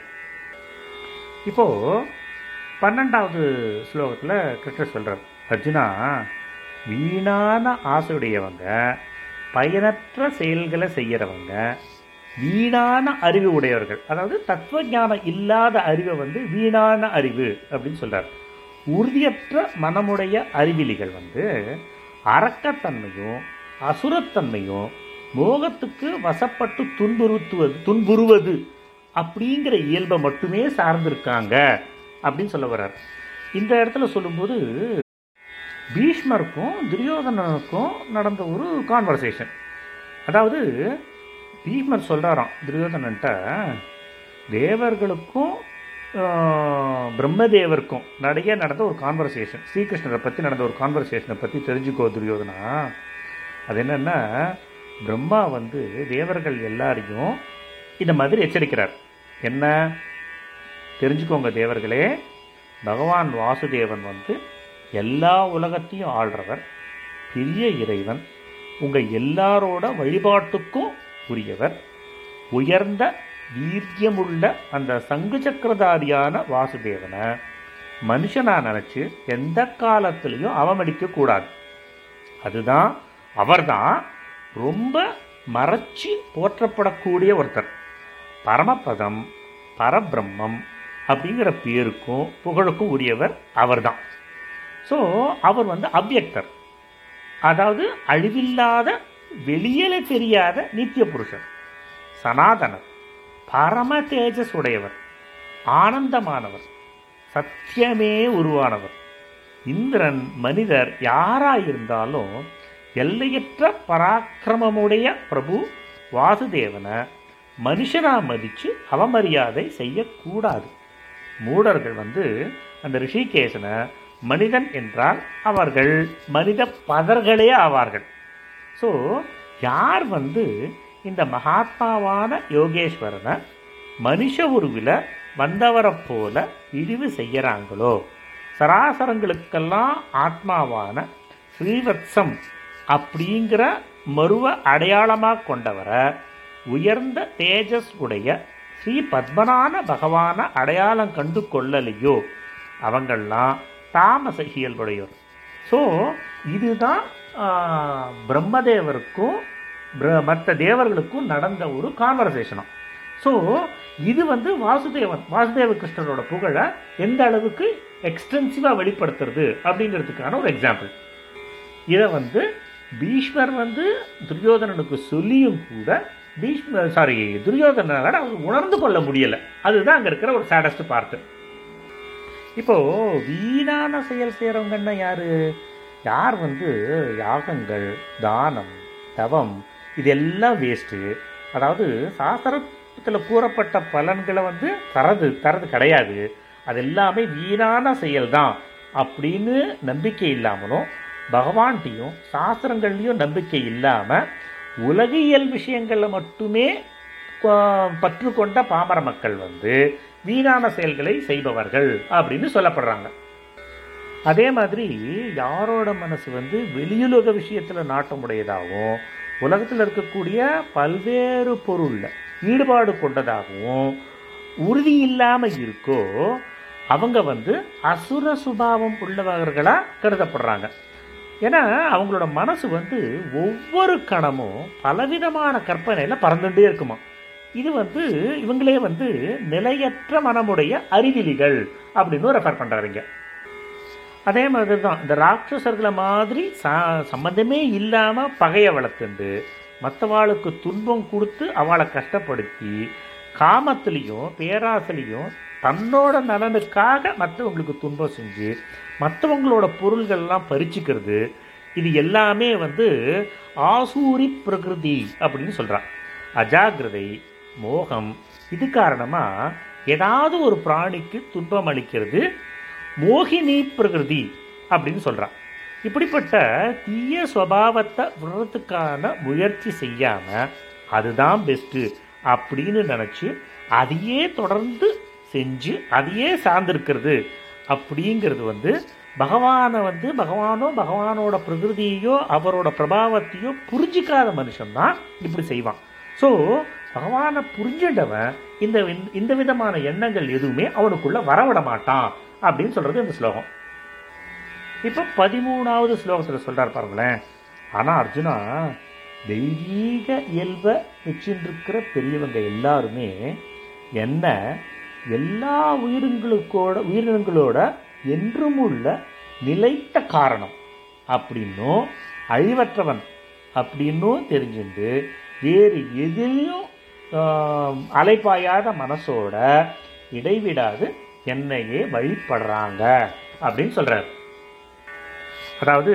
இப்போ பன்னெண்டாவது ஸ்லோகத்தில் கிருஷ்ணர் சொல்கிறார் அர்ஜுனா வீணான ஆசையுடையவங்க பயனற்ற செயல்களை செய்கிறவங்க வீணான அறிவு உடையவர்கள் அதாவது தத்துவ ஞானம் இல்லாத அறிவை வந்து வீணான அறிவு அப்படின்னு சொல்கிறார் உறுதியற்ற மனமுடைய அறிவிலிகள் வந்து அரக்கத்தன்மையும் அசுரத்தன்மையும் மோகத்துக்கு வசப்பட்டு துன்புறுத்துவது துன்புறுவது அப்படிங்கிற இயல்பை மட்டுமே சார்ந்திருக்காங்க அப்படின்னு சொல்ல வர்றார் இந்த இடத்துல சொல்லும்போது பீஷ்மருக்கும் துரியோதனனுக்கும் நடந்த ஒரு கான்வர்சேஷன் அதாவது பீஷ்மர் சொல்கிறாராம் துரியோதனன்ட்ட தேவர்களுக்கும் ஆஹ், பிரம்மதேவருக்கும் நிறைய நடந்த ஒரு கான்வர்சேஷன் ஸ்ரீகிருஷ்ணரை பற்றி நடந்த ஒரு கான்வர்சேஷனை பற்றி தெரிஞ்சுக்கோ துரியோதனா அது என்னன்னா பிரம்மா வந்து தேவர்கள் எல்லாரையும் இந்த மாதிரி எச்சரிக்கிறார் என்ன தெரிஞ்சுக்கோங்க தேவர்களே பகவான் வாசுதேவன் வந்து எல்லா உலகத்தையும் ஆள்றவர் பெரிய இறைவன் உங்கள் எல்லாரோட வழிபாட்டுக்கும் உரியவர் உயர்ந்த வீரியமுள்ள அந்த சங்கு சக்கரதாரியான வாசுதேவனை மனுஷனா நினச்சி எந்த காலத்திலையும் அவமதிக்க கூடாது அதுதான் அவர்தான் ரொம்ப மறைச்சி போற்றப்படக்கூடிய ஒருத்தர் பரமபதம் பரபிரம்மம் அப்படிங்கிற பேருக்கும் புகழுக்கும் உரியவர் அவர்தான் ஸோ அவர் வந்து அவ்யக்தர் அதாவது அழிவில்லாத வெளியில தெரியாத நித்திய புருஷர் சனாதனர் பரம தேஜஸ் உடையவர் ஆனந்தமானவர் சத்தியமே உருவானவர் இந்திரன் மனிதர் யாராயிருந்தாலும் எல்லையற்ற பராக்கிரமமுடைய பிரபு வாசுதேவனை மனுஷனா மதித்து அவமரியாதை செய்யக்கூடாது மூடர்கள் வந்து அந்த ரிஷிகேசனை மனிதன் என்றால் அவர்கள் மனித பதர்களே ஆவார்கள் ஸோ யார் வந்து இந்த மகாத்மாவான யோகேஸ்வரனை மனுஷ உருவில் வந்தவரைப் போல இழிவு செய்யறாங்களோ சராசரங்களுக்கெல்லாம் ஆத்மாவான ஸ்ரீவத்சம் அப்படிங்கிற மருவ அடையாளமாக கொண்டவரை உயர்ந்த தேஜஸ் உடைய ஸ்ரீ பத்மனான பகவான அடையாளம் கண்டு கொள்ளலையோ அவங்கள்லாம் தாமச இயல்புடையோர் ஸோ இதுதான் ஆஹ், பிரம்மதேவருக்கும் மற்ற தேவர்களுக்கும் நடந்த ஒரு கான்வர்சேஷனும் ஸோ இது வந்து வாசுதேவன் வாசுதேவ கிருஷ்ணரோட புகழை எந்த அளவுக்கு எக்ஸ்டென்சிவாக வெளிப்படுத்துறது அப்படிங்கிறதுக்கான ஒரு எக்ஸாம்பிள் இதை வந்து பீஷ்மர் வந்து துரியோதனனுக்கு சொல்லியும் கூட பீஷ்மர் சாரி துரியோதனனால் அவர் உணர்ந்து கொள்ள முடியலை அதுதான் அங்கே இருக்கிற ஒரு சேடஸ்ட் பார்ட்டு இப்போ வீணான செயல் செய்கிறவங்கன்னா யாரு யார் வந்து யாகங்கள் தானம் தவம் இதெல்லாம் வேஸ்ட்டு அதாவது சாஸ்திரத்தில் கூறப்பட்ட பலன்களை வந்து தரது தரது கிடையாது அது எல்லாமே வீணான செயல்தான் அப்படின்னு நம்பிக்கை இல்லாமலும் பகவான்கிட்டையும் சாஸ்திரங்கள்லையும் நம்பிக்கை இல்லாமல் உலகியல் விஷயங்களில் மட்டுமே ப- பற்று கொண்ட பாமர மக்கள் வந்து வீணான செயல்களை செய்பவர்கள் அப்படின்னு சொல்லப்படுறாங்க அதே மாதிரி யாரோட மனசு வந்து வெளியுலக விஷயத்துல நாட்டமுடையதாகவும் உலகத்தில் இருக்கக்கூடிய பல்வேறு பொருள்ல ஈடுபாடு கொண்டதாகவும் உறுதி இல்லாம இருக்கோ அவங்க வந்து அசுர சுபாவம் உள்ளவர்களா கருதப்படுறாங்க ஏன்னா அவங்களோட மனசு வந்து ஒவ்வொரு கணமும் பலவிதமான கற்பனையில பறந்துட்டே இருக்குமா இது வந்து இவங்களே வந்து நிலையற்ற மனமுடைய அறிவிலிகள் அப்படின்னு ரெஃபர் பண்றாருங்க அதே மாதிரி தான் இந்த ராட்சசர்களை மாதிரி ச சம்மந்தமே இல்லாமல் பகையை வளர்த்துண்டு மற்றவாளுக்கு துன்பம் கொடுத்து அவளை கஷ்டப்படுத்தி காமத்திலையும் பேராசையிலையும் தன்னோட நலனுக்காக மற்றவங்களுக்கு துன்பம் செஞ்சு மற்றவங்களோட பொருள்கள்லாம் பறிச்சுக்கிறது இது எல்லாமே வந்து ஆசூரி பிரகிருதி அப்படின்னு சொல்கிறான் அஜாக்கிரதை மோகம் இது காரணமாக ஏதாவது ஒரு பிராணிக்கு துன்பம் அளிக்கிறது மோகினி பிரகிருதி அப்படின்னு சொல்றான் இப்படிப்பட்ட தீய சுவாவத்தை விடுறதுக்கான முயற்சி செய்யாம அதுதான் பெஸ்ட்டு அப்படின்னு நினச்சி அதையே தொடர்ந்து செஞ்சு அதையே சார்ந்திருக்கிறது அப்படிங்கிறது வந்து பகவானை வந்து பகவானோ பகவானோட பிரகிருதியோ அவரோட பிரபாவத்தையோ புரிஞ்சிக்காத மனுஷன்தான் இப்படி செய்வான் ஸோ பகவானை புரிஞ்சின்றவன் இந்த இந்த விதமான எண்ணங்கள் எதுவுமே அவனுக்குள்ள வரவிட மாட்டான் அப்படின்னு சொல்றது இந்த ஸ்லோகம் இப்போ பதிமூணாவது ஸ்லோகத்தில் சொல்றார் பாருங்களேன் ஆனா அர்ஜுனா தெய்வீக இயல்பை வச்சுருக்கிற பெரியவங்க எல்லாருமே என்ன எல்லா உயிரினங்களுக்கோட உயிரினங்களோட என்றும் உள்ள நிலைத்த காரணம் அப்படின்னும் அழிவற்றவன் அப்படின்னும் தெரிஞ்சுண்டு வேறு எதிலையும் ஆம், அலைப்பாயாத மனசோட இடைவிடாது என்னையே வழிபடுறாங்க அப்படின்னு சொல்றாரு அதாவது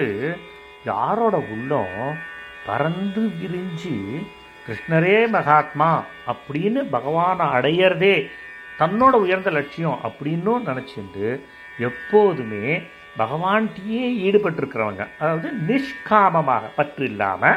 யாரோட உள்ளம் பறந்து விரிஞ்சு கிருஷ்ணரே மகாத்மா அப்படின்னு பகவானை அடையிறதே தன்னோட உயர்ந்த லட்சியம் அப்படின்னும் நினச்சிட்டு எப்போதுமே பகவான்கிட்டயே ஈடுபட்டிருக்கிறவங்க அதாவது நிஷ்காமமாக பற்று இல்லாமல்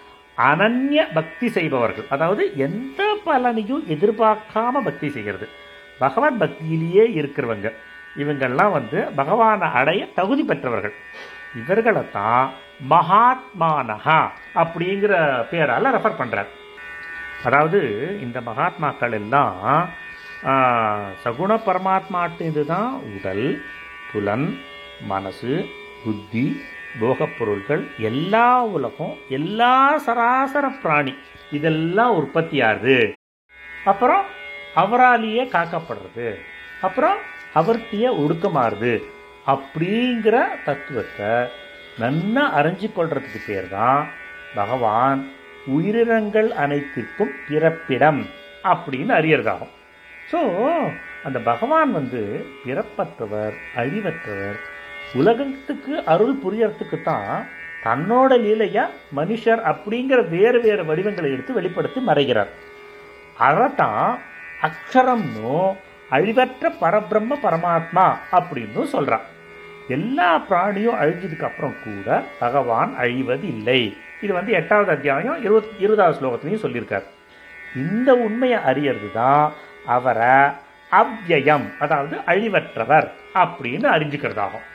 அனன்ய பக்தி செய்பவர்கள் அதாவது எந்த பலனையும் எதிர்பார்க்காம பக்தி செய்கிறது பகவத் பக்தியிலேயே இருக்கிறவங்க இவங்கெல்லாம் வந்து பகவானை அடைய தகுதி பெற்றவர்கள் இவர்களை தான் மகாத்மானஹா அப்படிங்கிற பேரால் ரெஃபர் பண்ணுறார் அதாவது இந்த மகாத்மாக்கள் எல்லாம் ஆ, சகுண பரமாத்மாட்டிருந்து தான் உடல் புலன் மனசு புத்தி போகப் பொருள்கள் எல்லா உலகம் எல்லா சராசர பிராணி இதெல்லாம் உற்பத்தி ஆகுது அப்புறம் அவராலேயே காக்கப்படுறது அப்புறம் அவர்கிட்டயே ஒடுக்கமாறுது அப்படிங்கிற தத்துவத்தை நன்னா அறிஞ்சு கொள்றதுக்கு பேர் தான் பகவான் உயிரினங்கள் அனைத்திற்கும் பிறப்பிடம் அப்படின்னு அறியறதாகும் ஸோ அந்த பகவான் வந்து பிறப்பற்றவர் அழிவற்றவர் உலகத்துக்கு அருள் புரியறதுக்கு தான் தன்னோட லீலையா மனுஷர் அப்படிங்கிற வேறு வேறு வடிவங்களை எடுத்து வெளிப்படுத்தி மறைகிறார் அதைத்தான் அக்ஷரம்னும் அழிவற்ற பரபிரம்ம பரமாத்மா அப்படின்னு சொல்றான் எல்லா பிராணியும் அழிஞ்சதுக்கு அப்புறம் கூட பகவான் அழிவது இல்லை இது வந்து எட்டாவது அத்தியாயம் இருபத் இருபதாவது ஸ்லோகத்திலையும் சொல்லியிருக்கார் இந்த உண்மையை அறியறது தான் அவரை அவ்யயம் அதாவது அழிவற்றவர் அப்படின்னு அறிஞ்சுக்கிறதாகும்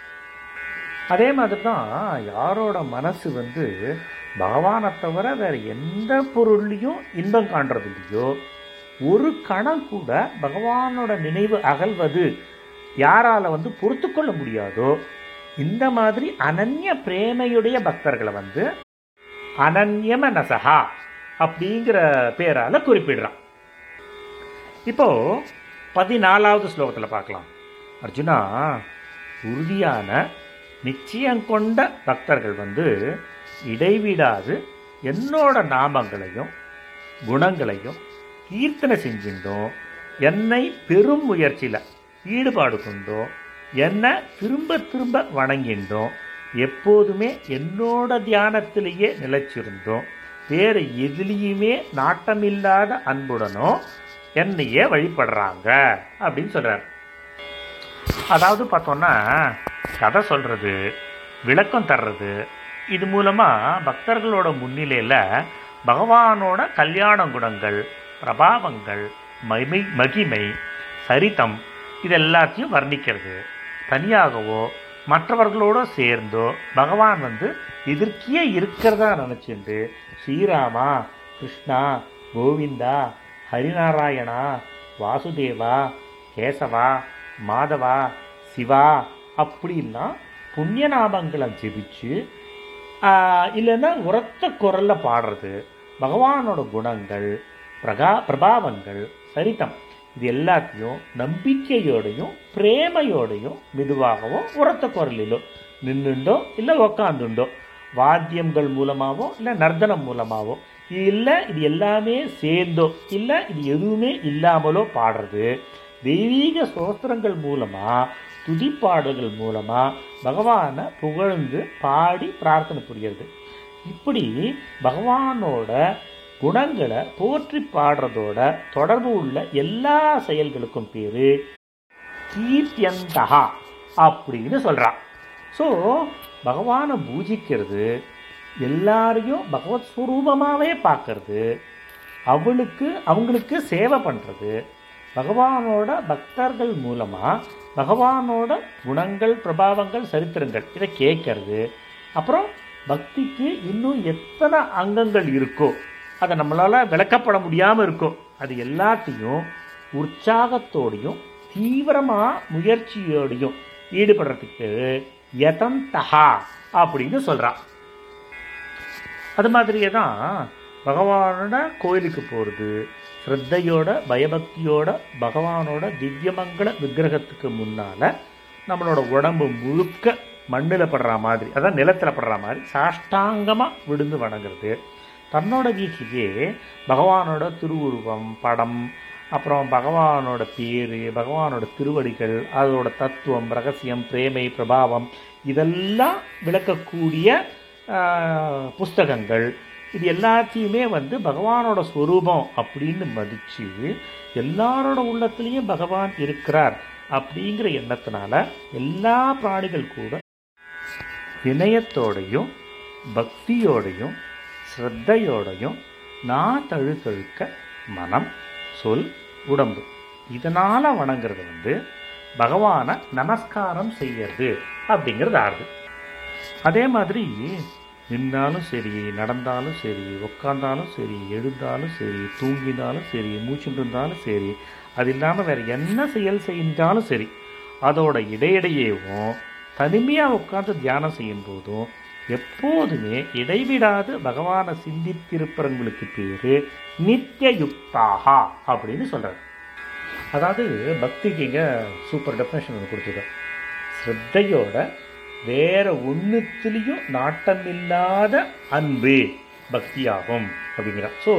அதே மாதிரி தான் யாரோட மனசு வந்து பகவானை தவிர வேற எந்த பொருள்லையும் இன்பம் காண்றது இல்லையோ ஒரு கணம் கூட பகவானோட நினைவு அகல்வது யாரால வந்து பொறுத்து கொள்ள முடியாதோ இந்த மாதிரி அனன்ய பிரேமையுடைய பக்தர்களை வந்து அனன்யம நசகா அப்படிங்கிற பேரால குறிப்பிடுறான் இப்போ பதினாலாவது ஸ்லோகத்தில் பார்க்கலாம் அர்ஜுனா உறுதியான நிச்சயம் கொண்ட பக்தர்கள் வந்து இடைவிடாது என்னோட நாமங்களையும் குணங்களையும் கீர்த்தனை செஞ்சுட்டோம் என்னை பெரும் முயற்சியில் ஈடுபாடு கொண்டோம் என்னை திரும்ப திரும்ப வணங்கின்றோம் எப்போதுமே என்னோட தியானத்திலேயே நிலைச்சிருந்தோம் வேறு எதுலேயுமே நாட்டமில்லாத அன்புடனோ என்னையே வழிபடுறாங்க அப்படின்னு சொல்றார் அதாவது பார்த்தோன்னா கதை சொல்றது விளக்கம் தர்றது இது மூலமா பக்தர்களோட முன்னிலையில பகவானோட கல்யாண குணங்கள் பிரபாவங்கள் மகிமை மகிமை சரிதம் இது எல்லாத்தையும் வர்ணிக்கிறது தனியாகவோ மற்றவர்களோட சேர்ந்தோ பகவான் வந்து எதிர்க்கியே இருக்கிறதா நினச்சிண்டு ஸ்ரீராமா கிருஷ்ணா கோவிந்தா ஹரிநாராயணா வாசுதேவா கேசவா மாதவா சிவா அப்படின்லாம் புண்ணிய நாமங்களை ஜெபிச்சு ஆஹ், இல்லைன்னா உரத்த குரல்ல பாடுறது பகவானோட குணங்கள் பிரகா பிரபாவங்கள் சரிதம் இது எல்லாத்தையும் நம்பிக்கையோடையும் பிரேமையோடையும் மெதுவாகவும் உரத்த குரலிலோ நின்றுண்டோ இல்லை உக்காந்துண்டோ வாத்தியங்கள் மூலமாவோ இல்லை நர்த்தனம் மூலமாவோ இது இல்லை இது எல்லாமே சேர்ந்தோ இல்லை இது எதுவுமே இல்லாமலோ பாடுறது தெய்வீக சோஸ்திரங்கள் மூலமா துதிப்பாடல்கள் மூலமா பகவானை புகழ்ந்து பாடி பிரார்த்தனை புரியுறது இப்படி பகவானோட குணங்களை போற்றி பாடுறதோட தொடர்பு உள்ள எல்லா செயல்களுக்கும் பேரு கீர்த்தியந்தகா அப்படின்னு சொல்றான் ஸோ பகவானை பூஜிக்கிறது எல்லாரையும் பகவத் ஸ்வரூபமாகவே பார்க்கறது அவளுக்கு அவங்களுக்கு சேவை பண்ணுறது பகவானோட பக்தர்கள் மூலமாக பகவானோட குணங்கள் பிரபாவங்கள் சரித்திரங்கள் இதை கேட்கறது அப்புறம் பக்திக்கு இன்னும் எத்தனை அங்கங்கள் இருக்கோ அதை நம்மளால் விளக்கப்பட முடியாமல் இருக்கோ அது எல்லாத்தையும் உற்சாகத்தோடையும் தீவிரமாக முயற்சியோடையும் ஈடுபடுறதுக்கு யதந்தகா அப்படின்னு சொல்கிறான் அது மாதிரியே தான் பகவானோட கோயிலுக்கு போகிறது ஸ்ரத்தையோட பயபக்தியோட பகவானோட திவ்யமங்கள விக்கிரகத்துக்கு முன்னால் நம்மளோட உடம்பு முழுக்க மண்ணில் படுற மாதிரி அதான் நிலத்தில் படுற மாதிரி சாஷ்டாங்கமாக விழுந்து வணங்குறது தன்னோட வீட்டிலேயே பகவானோட திருவுருவம் படம் அப்புறம் பகவானோட பேர் பகவானோட திருவடிகள் அதோட தத்துவம் ரகசியம் பிரேமை பிரபாவம் இதெல்லாம் விளக்கக்கூடிய ஆஹ், புஸ்தகங்கள் இது எல்லாத்தையுமே வந்து பகவானோட ஸ்வரூபம் அப்படின்னு மதித்து எல்லாரோட உள்ளத்துலேயும் பகவான் இருக்கிறார் அப்படிங்கிற எண்ணத்தினால எல்லா பிராணிகள் கூட வினயத்தோடையும் பக்தியோடையும் ஸ்ரத்தையோடையும் நான் தழுத்தழுக்க மனம் சொல் உடம்பு இதனால் வணங்குறது வந்து பகவானை நமஸ்காரம் செய்யறது அப்படிங்கிறது ஆறுது அதே மாதிரி நின்னாலும் சரி நடந்தாலும் சரி உட்காந்தாலும் சரி எழுந்தாலும் சரி தூங்கினாலும் சரி மூச்சுட்டு இருந்தாலும் சரி அது இல்லாமல் வேறு என்ன செயல் செஞ்சாலும் சரி அதோட இடையிடையேவும் தனிமையாக உட்காந்து தியானம் செய்யும் போதும் எப்போதுமே இடைவிடாது பகவானை சிந்தித்திருப்பவங்களுக்கு பேர் நித்தியயுக்தாகா அப்படின்னு சொல்கிறார் அதாவது பக்திக்கு இங்கே சூப்பர் டெஃபினேஷன் ஒன்று கொடுத்துருக்கோம் ஸ்ரத்தையோட வேற ஒன்றுத்துலேயும் நாட்டமில்லாத அன்பு பக்தியாகும் அப்படிங்கிறார் ஸோ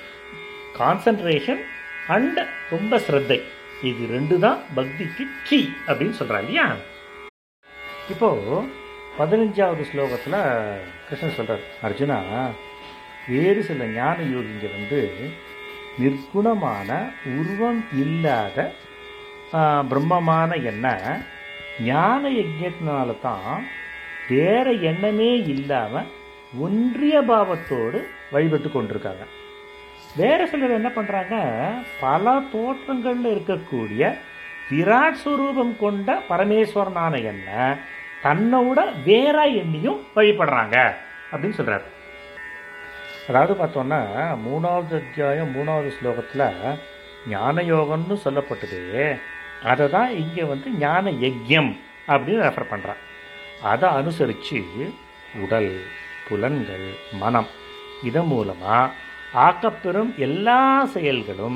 கான்சன்ட்ரேஷன் அண்ட் ரொம்ப ஸ்ரத்தை இது ரெண்டு தான் பக்திக்கு கீ அப்படின்னு சொல்கிறாங்க இல்லையா இப்போ பதினஞ்சாவது ஸ்லோகத்தில் கிருஷ்ணன் சொல்கிறார் அர்ஜுனா வேறு சில ஞான யோகிங்க வந்து நிர்குணமான உருவம் இல்லாத ஆ, பிரம்மமான எண்ணெய் ஞான யஜ்யத்தினால தான் வேற எண்ணமே இல்லாமல் ஒன்றிய பாவத்தோடு வழிபட்டு கொண்டிருக்காங்க வேற சிலர் என்ன பண்ணுறாங்க பல தோற்றங்களில் இருக்கக்கூடிய விராட் ஸ்வரூபம் கொண்ட பரமேஸ்வரனான எண்ணெய் தன்னோட வேற எண்ணியும் வழிபடுறாங்க அப்படின்னு சொல்கிறார் அதாவது பார்த்தோன்னா மூணாவது அத்தியாயம் மூணாவது ஸ்லோகத்தில் ஞான யோகம்னு சொல்லப்பட்டது அதை தான் இங்கே வந்து ஞான யஜ்யம் அப்படின்னு ரெஃபர் பண்ணுறான் அதை அனுசரித்து உடல் புலன்கள் மனம் இதன் மூலமாக ஆக்கப்பெறும் எல்லா செயல்களும்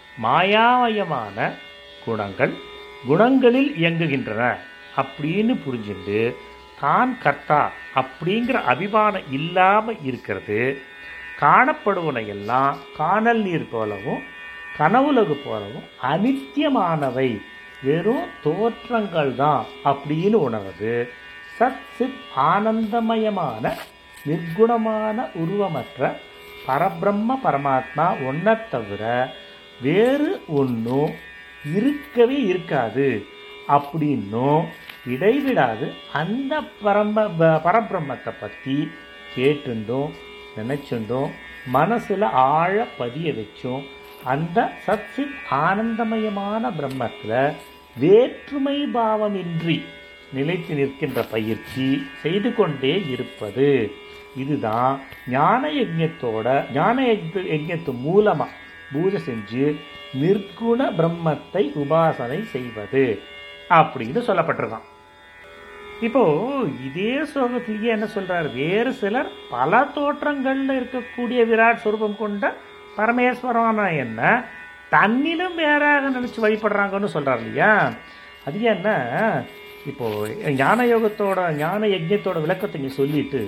மாயாமயமான குணங்கள் குணங்களில் இயங்குகின்றன அப்படின்னு புரிஞ்சுண்டு தான் கர்த்தா அப்படிங்கிற அபிமானம் இல்லாமல் இருக்கிறது காணப்படுவன எல்லாம் காணல் நீர் போலவும் கனவுலகு போலவும் அனித்தியமானவை வெறும் தோற்றங்கள் தான் அப்படின்னு உணர்வது சத் சித் ஆனந்தமயமான நிர்குணமான உருவமற்ற பரபிரம்ம பரமாத்மா ஒன்றை தவிர வேறு ஒன்றும் இருக்கவே இருக்காது அப்படின்னும் இடைவிடாது அந்த பரம ப- பரபிரம்மத்தை பற்றி கேட்டுண்டும் நினச்சுண்டும் மனசில் ஆழ பதிய வச்சும் அந்த சத்சித் ஆனந்தமயமான பிரம்மத்தில் வேற்றுமை பாவமின்றி நிலைத்து நிற்கின்ற பயிற்சி செய்து கொண்டே இருப்பது இதுதான் ஞான யஜ்ஞத்தோட ஞான யஜ்ஞ யஜ்ஞத்து மூலமாக பூஜை செஞ்சு நிர்குண பிரம்மத்தை உபாசனை செய்வது அப்படின்னு சொல்லப்பட்டிருக்கான் இப்போ இதே ஸ்லோகத்திலேயே என்ன சொல்றாரு வேறு சிலர் பல தோற்றங்கள்ல இருக்கக்கூடிய விராட் ஸ்வரூபம் கொண்ட பரமேஸ்வரமான என்ன தன்னிலும் வேறாக நினைச்சு வழிபடுறாங்கன்னு சொல்றாரு இல்லையா அது என்ன இப்போ ஞான யோகத்தோட ஞான யஜ்ஞத்தோட விளக்கத்தை இங்க சொல்லிட்டு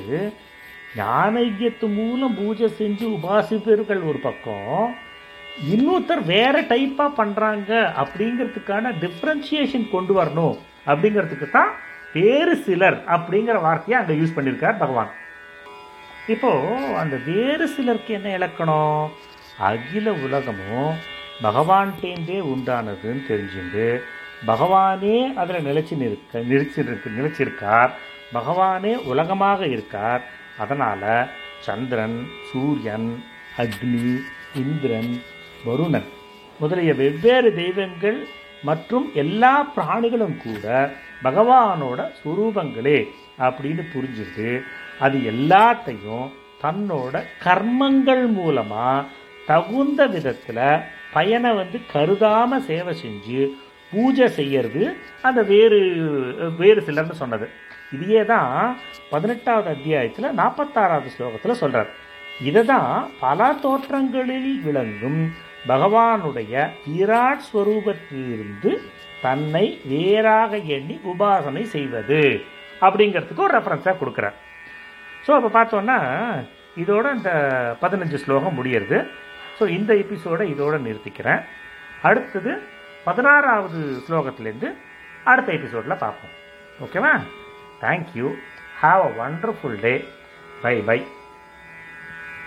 ஞான யஜ்ஞத்து மூலம் பூஜை செஞ்சு உபாசிப்பவர்கள் ஒரு பக்கம் இன்னொருத்தர் வேற டைப்பா பண்றாங்க அப்படிங்கிறதுக்கான டிஃப்ரென்சியேஷன் கொண்டு வரணும் அப்படிங்கிறதுக்கு தான் வேறு சிலர் அப்படிங்கிற வார்த்தையை அங்க யூஸ் பண்ணியிருக்கார் பகவான் இப்போ அந்த வேறு சிலருக்கு என்ன இலக்கணம் அகில உலகமும் பகவான்டேந்தே உண்டானதுன்னு தெரிஞ்சுண்டு பகவானே அதில் நிலைச்சு நிற்க நிலைச்சிருக்கு நிலைச்சிருக்கார் பகவானே உலகமாக இருக்கார் அதனால சந்திரன் சூரியன் அக்னி இந்திரன் வருணன் முதலிய வெவ்வேறு தெய்வங்கள் மற்றும் எல்லா பிராணிகளும் கூட பகவானோட சுரூபங்களே அப்படின்னு புரிஞ்சுட்டு அது எல்லாத்தையும் தன்னோட கர்மங்கள் மூலமா தகுந்த விதத்துல பயனை வந்து கருதாம சேவை செஞ்சு பூஜை செய்யறது அந்த வேறு வேறு சிலர்னு சொன்னது இதையே தான் பதினெட்டாவது அத்தியாயத்தில் நாற்பத்தாறாவது ஸ்லோகத்தில் சொல்றார் இதை தான் பல தோற்றங்களில் விளங்கும் பகவானுடைய விராட் ஸ்வரூபத்திலிருந்து தன்னை வேறாக எண்ணி உபாசனை செய்வது அப்படிங்கிறதுக்கு ஒரு ரெஃபரன்ஸாக கொடுக்குறார் ஸோ அப்போ பார்த்தோன்னா இதோட இந்த பதினஞ்சு ஸ்லோகம் முடியறது ஸோ இந்த எபிசோடை இதோட நிறுத்திக்கிறேன் அடுத்தது பதினாறாவது ஸ்லோகத்திலேருந்து அடுத்த எபிசோடில் பார்ப்போம் ஓகேவா thank you have a wonderful day bye by